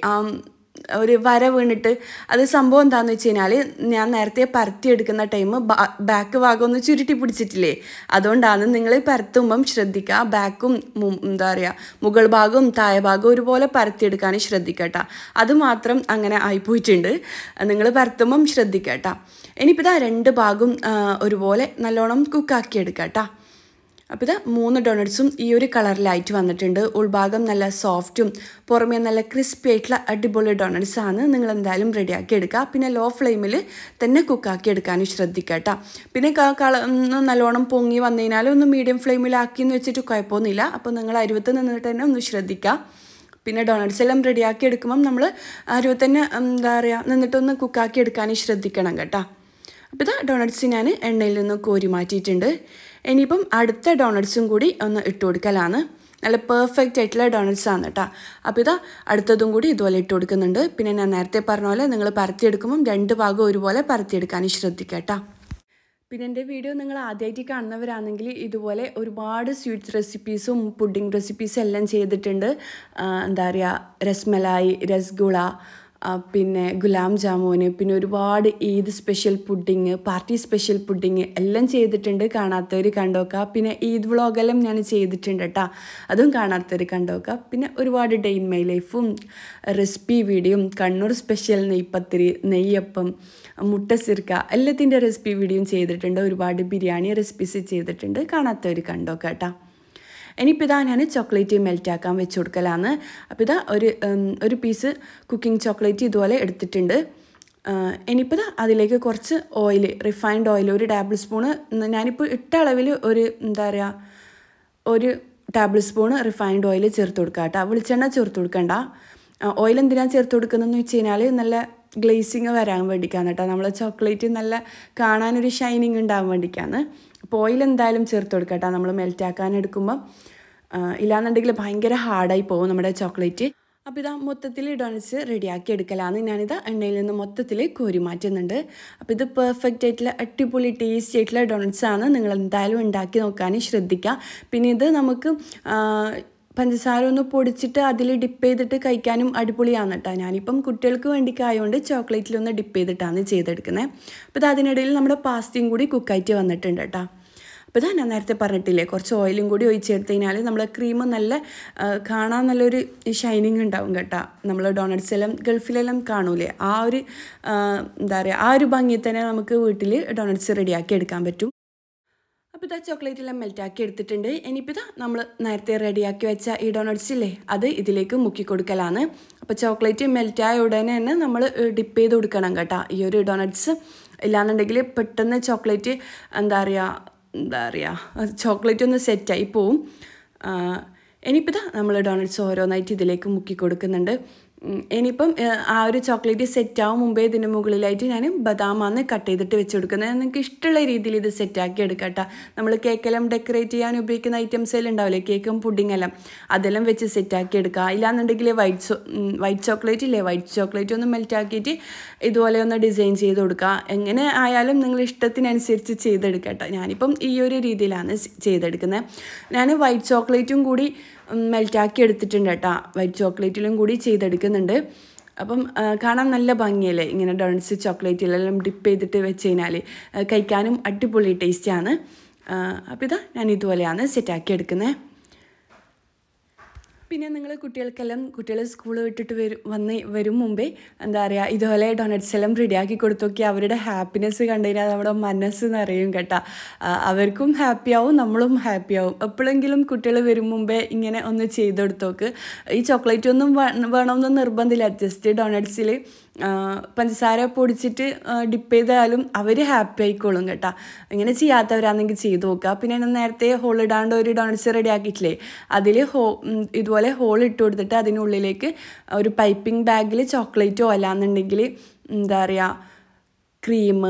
ഒരു വര വീണിട്ട് അത് സംഭവം എന്താണെന്ന് വെച്ച് കഴിഞ്ഞാൽ ഞാൻ നേരത്തെ പരത്തി എടുക്കുന്ന ടൈം ബാക്ക് ഭാഗം ഒന്ന് ചുരുട്ടി പിടിച്ചിട്ടില്ലേ അതുകൊണ്ടാണ് നിങ്ങൾ പരത്തുമ്പം ശ്രദ്ധിക്കുക ബാക്കും എന്താ പറയുക മുകൾ ഭാഗവും താഴെ ഭാഗവും ഒരുപോലെ പരത്തിയെടുക്കാൻ ശ്രദ്ധിക്കട്ടോ അത് മാത്രം അങ്ങനെ ആയിപ്പോയിട്ടുണ്ട് നിങ്ങൾ പരത്തുമ്പം ശ്രദ്ധിക്കട്ടോ ഇനിയിപ്പോൾ ഇതാ രണ്ട് ഭാഗവും ഒരുപോലെ നല്ലോണം കുക്കാക്കി എടുക്കട്ടോ അപ്പോൾ ഇത് മൂന്ന് ഡൊണറ്റ്സും ഈ ഒരു കളറിലായിട്ട് വന്നിട്ടുണ്ട് ഉൾഭാഗം നല്ല സോഫ്റ്റും പുറമേ നല്ല ക്രിസ്പി ആയിട്ടുള്ള അടിപൊളി ഡൊണറ്റ്സ് ആണ് നിങ്ങൾ എന്തായാലും റെഡിയാക്കി എടുക്കുക പിന്നെ ലോ ഫ്ലെയിമിൽ തന്നെ കുക്കാക്കി എടുക്കാനും ശ്രദ്ധിക്കുക കേട്ടോ പിന്നെ കള നല്ലോണം പൊങ്ങി വന്നു കഴിഞ്ഞാൽ ഒന്ന് മീഡിയം ഫ്ലെയിമിലാക്കി എന്ന് വെച്ചിട്ട് കുഴപ്പമൊന്നുമില്ല അപ്പോൾ നിങ്ങൾ അരുവത്ത് നിന്നിട്ട് തന്നെ ഒന്ന് ശ്രദ്ധിക്കുക പിന്നെ ഡൊണറ്റ്സ് എല്ലാം റെഡിയാക്കി എടുക്കുമ്പം നമ്മൾ അരുവത്ത് തന്നെ എന്താ പറയുക നിന്നിട്ടൊന്ന് കുക്കാക്കി എടുക്കാനും ശ്രദ്ധിക്കണം കേട്ടോ അപ്പോൾ ഇതാ ഡോണറ്റ്സ് ഞാൻ എണ്ണയിൽ നിന്ന് കോരി മാറ്റിയിട്ടുണ്ട് ഇനിയിപ്പം അടുത്ത ഡോണറ്റ്സും കൂടി ഒന്ന് ഇട്ട് കൊടുക്കലാണ് നല്ല പെർഫെക്റ്റ് ആയിട്ടുള്ള ഡോണറ്റ്സ് ആണ് കേട്ടോ അപ്പോൾ ഇതാ അടുത്തതും കൂടി ഇതുപോലെ ഇട്ട് കൊടുക്കുന്നുണ്ട് പിന്നെ ഞാൻ നേരത്തെ പറഞ്ഞ പോലെ നിങ്ങൾ പരത്തിയെടുക്കുമ്പം രണ്ട് ഭാഗം ഒരുപോലെ പരത്തിയെടുക്കാനും ശ്രദ്ധിക്കുക കേട്ടോ പിന്നെ എൻ്റെ വീഡിയോ നിങ്ങൾ ആദ്യമായിട്ട് കാണുന്നവരാണെങ്കിൽ ഇതുപോലെ ഒരുപാട് സ്വീറ്റ്സ് റെസിപ്പീസും പുഡിംഗ് റെസിപ്പീസും എല്ലാം ചെയ്തിട്ടുണ്ട് എന്താ പറയുക രസ്മലായി രസ്ഗുള പിന്നെ ഗുലാം ജാമുന് പിന്നെ ഒരുപാട് Eid special pudding party special pudding എല്ലാം ചെയ്തിട്ടുണ്ട് കാണാത്തവർ കണ്ടോക്കുക പിന്നെ ഈദ് വ്ളോഗെല്ലാം ഞാൻ ചെയ്തിട്ടുണ്ട് കേട്ടോ അതും കാണാത്തവർ കണ്ടോക്കുക പിന്നെ ഒരുപാട് ഡേ ഇൻ മൈ ലൈഫും റെസിപ്പി വീഡിയോയും കണ്ണൂർ സ്പെഷ്യൽ നെയ്പ്പത്തിരി നെയ്യപ്പം മുട്ട സിർക്ക എല്ലാത്തിൻ്റെ റെസിപ്പി വീഡിയോയും ചെയ്തിട്ടുണ്ട് ഒരുപാട് ബിരിയാണി റെസിപ്പീസ് ചെയ്തിട്ടുണ്ട് കാണാത്തവർ കണ്ടോക്കുക കേട്ടോ ഇനിയിപ്പോൾ ഇതാ ഞാൻ ചോക്ലേറ്റ് മെൽറ്റ് ആക്കാൻ വെച്ച് കൊടുക്കലാണ് അപ്പോൾ ഇതാ ഒരു ഒരു പീസ് കുക്കിംഗ് ചോക്ലേറ്റ് ഇതുപോലെ എടുത്തിട്ടുണ്ട് ഇനിയിപ്പോൾ ഇതാ അതിലേക്ക് കുറച്ച് ഓയിൽ റിഫൈൻഡ് ഓയിൽ ഒരു ടേബിൾ സ്പൂണ് ഞാനിപ്പോൾ ഇട്ട അളവിൽ ഒരു എന്താ പറയുക ഒരു ടേബിൾ സ്പൂണ് റിഫൈൻഡ് ഓയിൽ ചേർത്ത് കൊടുക്കുക കേട്ടോ വെളിച്ചെണ്ണ ചേർത്ത് കൊടുക്കണ്ട ഓയിൽ എന്തിനാണ് ചേർത്ത് കൊടുക്കുന്നതെന്ന് വെച്ച് കഴിഞ്ഞാൽ നല്ല ഗ്ലേസിങ് വരാൻ വേണ്ടിയിട്ടാണ് കേട്ടോ നമ്മൾ ചോക്ലേറ്റ് നല്ല കാണാനൊരു ഷൈനിങ് ഉണ്ടാകാൻ വേണ്ടിയിട്ടാണ് അപ്പോൾ ഓയിൽ എന്തായാലും ചേർത്ത് കൊടുക്കട്ടോ നമ്മൾ മെൽറ്റ് ആക്കാൻ എടുക്കുമ്പോൾ ഇല്ലാന്നുണ്ടെങ്കിൽ ഭയങ്കര ഹാർഡായി പോകും നമ്മുടെ ചോക്ലേറ്റ് അപ്പോൾ ഇതാ മൊത്തത്തിൽ ഡോണറ്റ്സ് റെഡിയാക്കി എടുക്കലാണ് ഞാനിത് എണ്ണയിൽ നിന്ന് മൊത്തത്തിൽ കോരി മാറ്റുന്നുണ്ട് അപ്പോൾ ഇത് പെർഫെക്റ്റ് ആയിട്ടുള്ള അടിപൊളി ടേസ്റ്റി ആയിട്ടുള്ള ഡോണറ്റ്സ് ആണ് നിങ്ങൾ എന്തായാലും ഉണ്ടാക്കി നോക്കാൻ ശ്രദ്ധിക്കുക പിന്നെ ഇത് നമുക്ക് പഞ്ചസാര ഒന്ന് പൊടിച്ചിട്ട് അതിൽ ഡിപ്പ് ചെയ്തിട്ട് കഴിക്കാനും അടിപൊളിയാണ് കേട്ടോ ഞാനിപ്പം കുട്ടികൾക്ക് വേണ്ടിക്കായതുകൊണ്ട് ചോക്ലേറ്റിലൊന്ന് ഡിപ്പ് ചെയ്തിട്ടാണ് ചെയ്തെടുക്കുന്നത് അപ്പോൾ ഇത് അതിനിടയിൽ നമ്മുടെ പാസ്തയും കൂടി കുക്കായിട്ട് വന്നിട്ടുണ്ട് കേട്ടോ അപ്പോൾ ഇതാ ഞാൻ നേരത്തെ പറഞ്ഞിട്ടില്ലേ കുറച്ച് ഓയിലും കൂടി ഒഴിച്ചെടുത്ത് കഴിഞ്ഞാൽ നമ്മൾ ക്രീം നല്ല കാണാൻ നല്ലൊരു ഷൈനിങ് ഉണ്ടാവും കേട്ടോ നമ്മൾ ഡോണറ്റ്സ് എല്ലാം ഗൾഫിലെല്ലാം കാണൂലേ ആ ഒരു എന്താ പറയുക ആ ഒരു ഭംഗി തന്നെ നമുക്ക് വീട്ടിൽ ഡോണറ്റ്സ് റെഡിയാക്കി എടുക്കാൻ പറ്റും അപ്പോൾ ഇതാ ചോക്ലേറ്റ് എല്ലാം മെൽറ്റാക്കി എടുത്തിട്ടുണ്ട് ഇനിയിപ്പോൾ ഇതാ നമ്മൾ നേരത്തെ റെഡിയാക്കി വെച്ച ഈ ഡോണട്സ് ഇല്ലേ അത് ഇതിലേക്ക് മുക്കി കൊടുക്കലാണ് അപ്പോൾ ചോക്ലേറ്റ് മെൽറ്റായ ഉടനെ തന്നെ നമ്മൾ ഡിപ്പ് ചെയ്ത് കൊടുക്കണം കേട്ടോ ഈ ഒരു ഡോണട്സ് ഇല്ലാന്നുണ്ടെങ്കിൽ പെട്ടെന്ന് ചോക്ലേറ്റ് എന്താ പറയുക എന്താ പറയുക ചോക്ലേറ്റ് ഒന്ന് സെറ്റായി പോവും ഇനിയിപ്പോൾ ഇതാ നമ്മൾ ഡോണറ്റ്സ് ഓരോന്നായിട്ട് ഇതിലേക്ക് മുക്കി കൊടുക്കുന്നുണ്ട് ഉം, ഇനിയിപ്പം ഏഹ്, ആ ഒരു ചോക്ലേറ്റ് സെറ്റാവും മുമ്പേ ഇതിൻ്റെ മുകളിലായിട്ട് ഞാൻ ബദാമാണ് കട്ട് ചെയ്തിട്ട് വെച്ച് കൊടുക്കുന്നത് നിങ്ങൾക്ക് ഇഷ്ടമുള്ള രീതിയിൽ ഇത് സെറ്റാക്കി എടുക്കാം കേട്ടോ നമ്മൾ കേക്കെല്ലാം ഡെക്കറേറ്റ് ചെയ്യാൻ ഉപയോഗിക്കുന്ന ഐറ്റംസ് എല്ലാം ഉണ്ടാവില്ലേ കേക്കും പുഡിംഗ് എല്ലാം അതെല്ലാം വെച്ച് സെറ്റാക്കി എടുക്കുക ഇല്ലാന്നുണ്ടെങ്കിൽ വൈറ്റ് ചോ വൈറ്റ് ചോക്ലേറ്റ് ഇല്ലേ വൈറ്റ് ചോക്ലേറ്റ് ഒന്ന് മെൽറ്റ് ആക്കിയിട്ട് ഇതുപോലെ ഒന്ന് ഡിസൈൻ ചെയ്ത് കൊടുക്കുക എങ്ങനെ ആയാലും നിങ്ങൾ ഇഷ്ടത്തിനനുസരിച്ച് ചെയ്തെടുക്കുക കേട്ടോ ഞാനിപ്പം ഈ ഒരു രീതിയിലാണ് സ് ചെയ്തെടുക്കുന്നത് ഞാൻ വൈറ്റ് ചോക്ലേറ്റും കൂടി മെൽറ്റാക്കി എടുത്തിട്ടുണ്ട് കേട്ടോ വൈറ്റ് ചോക്ലേറ്റിലും കൂടി ചെയ്തെടുക്കുന്നുണ്ട് അപ്പം ആ, കാണാൻ നല്ല ഭംഗിയല്ലേ ഇങ്ങനെ ഡോൺസ് ചോക്ലേറ്റിലെല്ലാം ഡിപ്പ് ചെയ്തിട്ട് വെച്ച് കഴിഞ്ഞാൽ ആ, കഴിക്കാനും അടിപൊളി ടേസ്റ്റാണ് അപ്പോൾ ഇതാ ഞാൻ ഇതുപോലെയാണ് സെറ്റാക്കി എടുക്കുന്നത് പിന്നെ നിങ്ങൾ കുട്ടികൾക്കെല്ലാം കുട്ടികൾ സ്കൂൾ വിട്ടിട്ട് വരും വന്ന് വരും മുമ്പേ എന്താ പറയുക ഇതുപോലെ ഡൊണറ്റ്സ് എല്ലാം റെഡിയാക്കി കൊടുത്തൊക്കെ അവരുടെ ഹാപ്പിനെസ് കണ്ടു കഴിഞ്ഞാൽ നമ്മുടെ മനസ്സ് നിറയും കേട്ടോ ആ, അവർക്കും ഹാപ്പി ആവും നമ്മളും ഹാപ്പി ആവും എപ്പോഴെങ്കിലും കുട്ടികൾ വരും മുമ്പേ ഇങ്ങനെ ഒന്ന് ചെയ്ത് കൊടുത്തോക്ക് ഈ ചോക്ലേറ്റ് ഒന്നും വേ- വേണമെന്ന് നിർബന്ധമില്ല ജസ്റ്റ് ഡൊണറ്റ്സിൽ പഞ്ചസാര പൊടിച്ചിട്ട് ഡിപ്പ് ചെയ്താലും അവർ ഹാപ്പി ആയിക്കോളും കേട്ടോ ഇങ്ങനെ ചെയ്യാത്തവരാണെങ്കിൽ ചെയ്ത് നോക്കുക പിന്നെ ഞാൻ നേരത്തെ ഹോൾ ഇടാണ്ട് ഒരു ഡോണറ്റ്സ് റെഡി ആക്കിയിട്ടില്ലേ അതിൽ ഹോ ഉം, ഇതുപോലെ ഹോൾ ഇട്ട് കൊടുത്തിട്ട് അതിനുള്ളിലേക്ക് ഒരു പൈപ്പിംഗ് ബാഗിൽ ചോക്ലേറ്റോ അല്ലാന്നുണ്ടെങ്കിൽ എന്താ പറയുക ക്രീം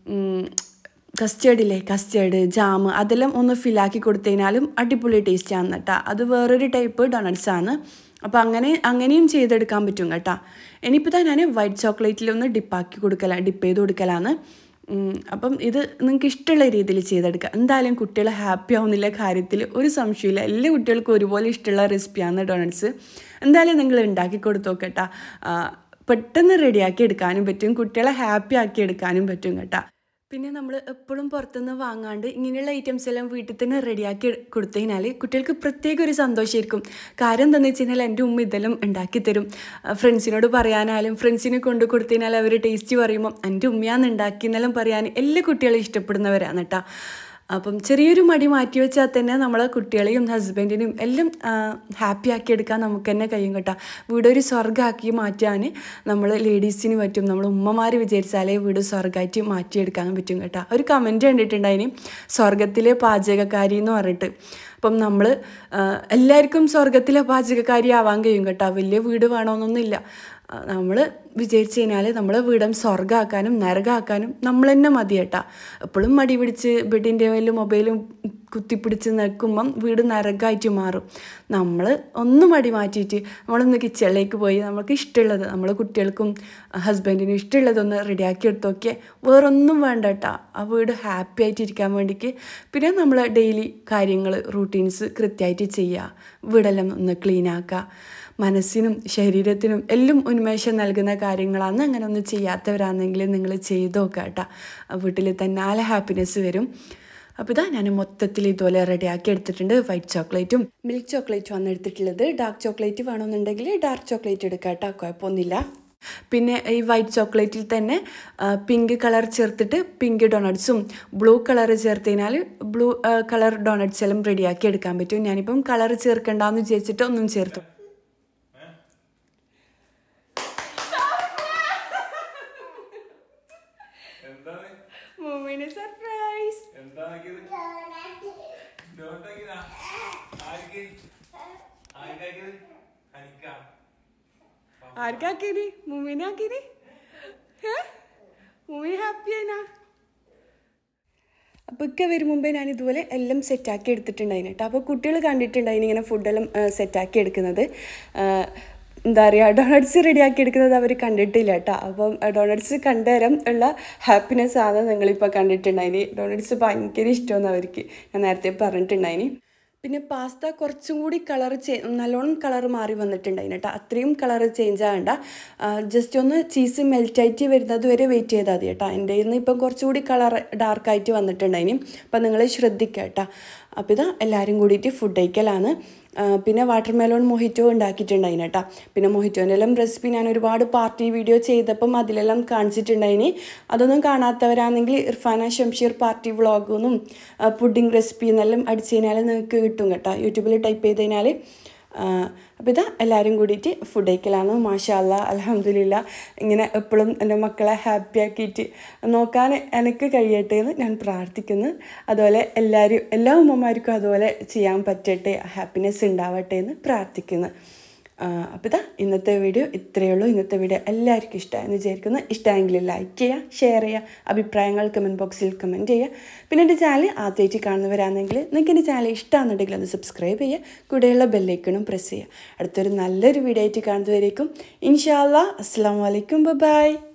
കസ്റ്റേർഡ് ഇല്ലേ കസ്റ്റേർഡ് ജാം അതെല്ലാം ഒന്ന് ഫില്ലാക്കി കൊടുത്തതിനാലും അടിപൊളി ടേസ്റ്റാണ് കേട്ടോ അത് വേറൊരു ടൈപ്പ് ഡൊണറ്റ്സ് ആണ് അപ്പോൾ അങ്ങനെ അങ്ങനെയും ചെയ്തെടുക്കാൻ പറ്റും കേട്ടോ ഇനിയിപ്പോൾ തന്നെ ഞാൻ വൈറ്റ് ചോക്ലേറ്റിലൊന്ന് ഡിപ്പാക്കി കൊടുക്കലാണ് ഡിപ്പ് ചെയ്ത് കൊടുക്കലാണ് ഉം, അപ്പം ഇത് നിങ്ങൾക്ക് ഇഷ്ടമുള്ള രീതിയിൽ ചെയ്തെടുക്കുക എന്തായാലും കുട്ടികൾ ഹാപ്പി ആവുന്നില്ല കാര്യത്തിൽ ഒരു സംശയമില്ല എല്ലാ കുട്ടികൾക്കും ഒരുപോലെ ഇഷ്ടമുള്ള റെസിപ്പിയാണ് ഡൊണറ്റ്സ് എന്തായാലും നിങ്ങൾ ഉണ്ടാക്കി കൊടുത്തു നോക്കട്ടാ പെട്ടെന്ന് റെഡിയാക്കി എടുക്കാനും പറ്റും കുട്ടികളെ ഹാപ്പി ആക്കി എടുക്കാനും പറ്റും കേട്ടോ പിന്നെ നമ്മൾ എപ്പോഴും പുറത്തുനിന്ന് വാങ്ങാണ്ട് ഇങ്ങനെയുള്ള ഐറ്റംസ് എല്ലാം വീട്ടിൽ തന്നെ റെഡിയാക്കി കൊടുത്തു കഴിഞ്ഞാൽ കുട്ടികൾക്ക് പ്രത്യേക ഒരു സന്തോഷമായിരിക്കും കാര്യം എന്താണെന്ന് വെച്ച് കഴിഞ്ഞാൽ എൻ്റെ ഉമ്മ ഇതെല്ലാം ഉണ്ടാക്കി തരും ഫ്രണ്ട്സിനോട് പറയാനാലും ഫ്രണ്ട്സിന് കൊണ്ട് കൊടുത്തു കഴിഞ്ഞാൽ അവർ ടേസ്റ്റ് പറയുമ്പോൾ എൻ്റെ ഉമ്മയാന്ന് ഉണ്ടാക്കിയെന്നെല്ലാം പറയാൻ എല്ലാ കുട്ടികളും ഇഷ്ടപ്പെടുന്നവരാണ് കേട്ടോ അപ്പം ചെറിയൊരു മടി മാറ്റി വെച്ചാൽ തന്നെ നമ്മളെ കുട്ടികളെയും ഹസ്ബൻഡിനും എല്ലാം ഹാപ്പി ആക്കി എടുക്കാൻ നമുക്ക് തന്നെ കഴിയും കേട്ടോ വീടൊരു സ്വർഗ്ഗമാക്കി മാറ്റാൻ നമ്മൾ ലേഡീസിന് പറ്റും നമ്മൾ ഉമ്മമാർ വിചാരിച്ചാലേ വീട് സ്വർഗ്ഗമായിട്ട് മാറ്റിയെടുക്കാൻ പറ്റും കേട്ടോ ഒരു കമൻറ്റ് കണ്ടിട്ടുണ്ടായിന് സ്വർഗത്തിലെ പാചകക്കാരി എന്ന് പറഞ്ഞിട്ട് അപ്പം നമ്മൾ എല്ലാവർക്കും സ്വർഗത്തിലെ പാചകക്കാരി ആവാൻ കഴിയും കേട്ടോ വലിയ വീട് വേണമെന്നൊന്നുമില്ല നമ്മൾ വിചാരിച്ചു കഴിഞ്ഞാൽ നമ്മൾ വീടം സ്വർഗ്ഗമാക്കാനും നരകമാക്കാനും നമ്മൾ തന്നെ മതി കേട്ടാ എപ്പോഴും മടി പിടിച്ച് ബെഡിൻ്റെ മേലും മൊബൈലും കുത്തിപ്പിടിച്ച് നിൽക്കുമ്പം വീട് നരകമായിട്ട് മാറും നമ്മൾ ഒന്ന് മടി മാറ്റിയിട്ട് നമ്മളൊന്ന് കിച്ചണിലേക്ക് പോയി നമുക്ക് ഇഷ്ടമുള്ളത് നമ്മൾ കുട്ടികൾക്കും ഹസ്ബൻഡിനും ഇഷ്ടമുള്ളതൊന്ന് റെഡിയാക്കി എടുത്തൊക്കെ വേറൊന്നും വേണ്ട കേട്ടാ ആ വീട് ഹാപ്പി ആയിട്ട് ഇരിക്കാൻ വേണ്ടിക്ക് പിന്നെ നമ്മൾ ഡെയിലി കാര്യങ്ങൾ റൂട്ടീൻസ് കൃത്യമായിട്ട് ചെയ്യുക വീടെല്ലാം ഒന്ന് ക്ലീൻ ആക്കുക മനസ്സിനും ശരീരത്തിനും എല്ലാം ഉന്മേഷം നൽകുന്ന കാര്യങ്ങളാണ് അങ്ങനെ ഒന്നും ചെയ്യാത്തവരാണെങ്കിൽ നിങ്ങൾ ചെയ്ത് നോക്കുക കേട്ടോ വീട്ടിൽ തന്നാലെ ഹാപ്പിനെസ് വരും അപ്പോൾ ഇതാ ഞാൻ മൊത്തത്തിൽ ഇതുപോലെ റെഡിയാക്കി എടുത്തിട്ടുണ്ട് വൈറ്റ് ചോക്ലേറ്റും മിൽക്ക് ചോക്ലേറ്റും ആണ് എടുത്തിട്ടുള്ളത് ഡാർക്ക് ചോക്ലേറ്റ് വേണമെന്നുണ്ടെങ്കിൽ ഡാർക്ക് ചോക്ലേറ്റ് എടുക്കാം കേട്ടോ കുഴപ്പമൊന്നുമില്ല പിന്നെ ഈ വൈറ്റ് ചോക്ലേറ്റിൽ തന്നെ പിങ്ക് കളർ ചേർത്തിട്ട് പിങ്ക് ഡൊണട്ട്സും ബ്ലൂ കളർ ചേർത്ത് കഴിഞ്ഞാൽ ബ്ലൂ കളർ ഡൊണട്ട്സ് എല്ലാം റെഡിയാക്കി എടുക്കാൻ പറ്റും ഞാനിപ്പം കളർ ചേർക്കണ്ടെന്ന് വിചാരിച്ചിട്ട് ഒന്നും ചേർത്തു എന്താണ് മൂവിന് സർപ്രൈസ് എന്താക്കിയത് ഡോണ്ടാക്കിയതാ ആർക്ക് ആർക്കാക്കിയത് ഹനിക്ക ആർക്കാക്കിനി മൂവിനാക്കിനി മൂവി ഹാപ്പി ആയിനാ അപ്പോൾ ഒക്കെ വരും മുമ്പേ ഞാൻ ഇതുപോലെ എല്ലാം സെറ്റാക്കി എടുത്തിട്ടുണ്ടായിന് കേട്ടോ അപ്പോൾ കുട്ടികൾ കണ്ടിട്ടുണ്ടായിന് ഇങ്ങനെ ഫുഡെല്ലാം സെറ്റാക്കി എടുക്കുന്നത് ആ, എന്താ പറയുക ഡൊണട്ട്സ് റെഡിയാക്കി എടുക്കുന്നത് അവർ കണ്ടിട്ടില്ല കേട്ടോ അപ്പം ഡൊണട്ട്സ് കണ്ടുതരം ഉള്ള ഹാപ്പിനെസ് ആണ് നിങ്ങളിപ്പോൾ കണ്ടിട്ടുണ്ടായിന് ഡൊണട്ട്സ് ഭയങ്കര ഇഷ്ടമാണ് അവർക്ക് ഞാൻ നേരത്തെ പറഞ്ഞിട്ടുണ്ടായിന് പിന്നെ പാസ്ത കുറച്ചും കൂടി കളർ ചേ നല്ലോണം കളർ മാറി വന്നിട്ടുണ്ടായിന് കേട്ടോ അത്രയും കളർ ചേഞ്ച് ആകണ്ട ജസ്റ്റ് ഒന്ന് ചീസ് മെൽറ്റായിട്ട് വരുന്നത് വരെ വെയിറ്റ് ചെയ്താൽ മതി കേട്ടോ എൻ്റെ ഇന്ന് ഇപ്പം കുറച്ചുകൂടി കളർ ഡാർക്കായിട്ട് വന്നിട്ടുണ്ടായിന് അപ്പം നിങ്ങൾ ശ്രദ്ധിക്കുക കേട്ടോ അപ്പോൾ ഇതാ എല്ലാവരും കൂടിയിട്ട് ഫുഡ് കഴിക്കലാണ് ആ, പിന്നെ വാട്ടർ മെലോൺ മൊഹിറ്റോ ഉണ്ടാക്കിയിട്ടുണ്ടായിന് കേട്ടോ പിന്നെ മൊഹിറ്റോൻ്റെ എല്ലാം റെസിപ്പി ഞാൻ ഒരുപാട് പാർട്ടി വീഡിയോ ചെയ്തപ്പം അതിലെല്ലാം കാണിച്ചിട്ടുണ്ടായിന് അതൊന്നും കാണാത്തവരാണെങ്കിൽ ഇർഫാന ഷംഷീർ പാർട്ടി വ്ളോഗൊന്നും പുഡിംഗ് റെസിപ്പി എന്നെല്ലാം അടിച്ചു കഴിഞ്ഞാൽ നിങ്ങൾക്ക് കിട്ടും കേട്ടോ യൂട്യൂബിൽ ടൈപ്പ് ചെയ്ത് കഴിഞ്ഞാൽ അപ്പോൾ ഇതാ എല്ലാവരും കൂടിയിട്ട് ഫുഡ് കഴിക്കലാണ് മാഷാല്ല അലഹമില്ല ഇങ്ങനെ എപ്പോഴും എൻ്റെ മക്കളെ ഹാപ്പി ആക്കിയിട്ട് നോക്കാൻ എനിക്ക് കഴിയട്ടെ എന്ന് ഞാൻ പ്രാർത്ഥിക്കുന്നു അതുപോലെ എല്ലാവരും എല്ലാ ഉമ്മമാർക്കും അതുപോലെ ചെയ്യാൻ പറ്റട്ടെ ഹാപ്പിനെസ് ഉണ്ടാവട്ടെ എന്ന് പ്രാർത്ഥിക്കുന്നു അപ്പോൾ ഇതാ ഇന്നത്തെ വീഡിയോ ഇത്രയേ ഉള്ളൂ ഇന്നത്തെ വീഡിയോ എല്ലാവർക്കും ഇഷ്ടമായെന്ന് വിചാരിക്കുന്നു ഇഷ്ടമെങ്കിൽ ലൈക്ക് ചെയ്യുക ഷെയർ ചെയ്യുക അഭിപ്രായങ്ങൾ കമൻറ്റ് ബോക്സിൽ കമൻറ്റ് ചെയ്യുക പിന്നെ എൻ്റെ ചാനൽ ആദ്യമായിട്ട് കാണുന്നവരാണെങ്കിൽ നിങ്ങൾക്ക് എൻ്റെ ചാനൽ ഇഷ്ടമാണെന്നുണ്ടെങ്കിൽ അത് സബ്സ്ക്രൈബ് ചെയ്യുക കൂടെയുള്ള ബെല്ലൈക്കണും പ്രസ് ചെയ്യുക അടുത്തൊരു നല്ലൊരു വീഡിയോ ആയിട്ട് കാണുന്നവരേക്കും ഇൻഷാല്ലാ അസ്സാം വലൈക്കും ബൈ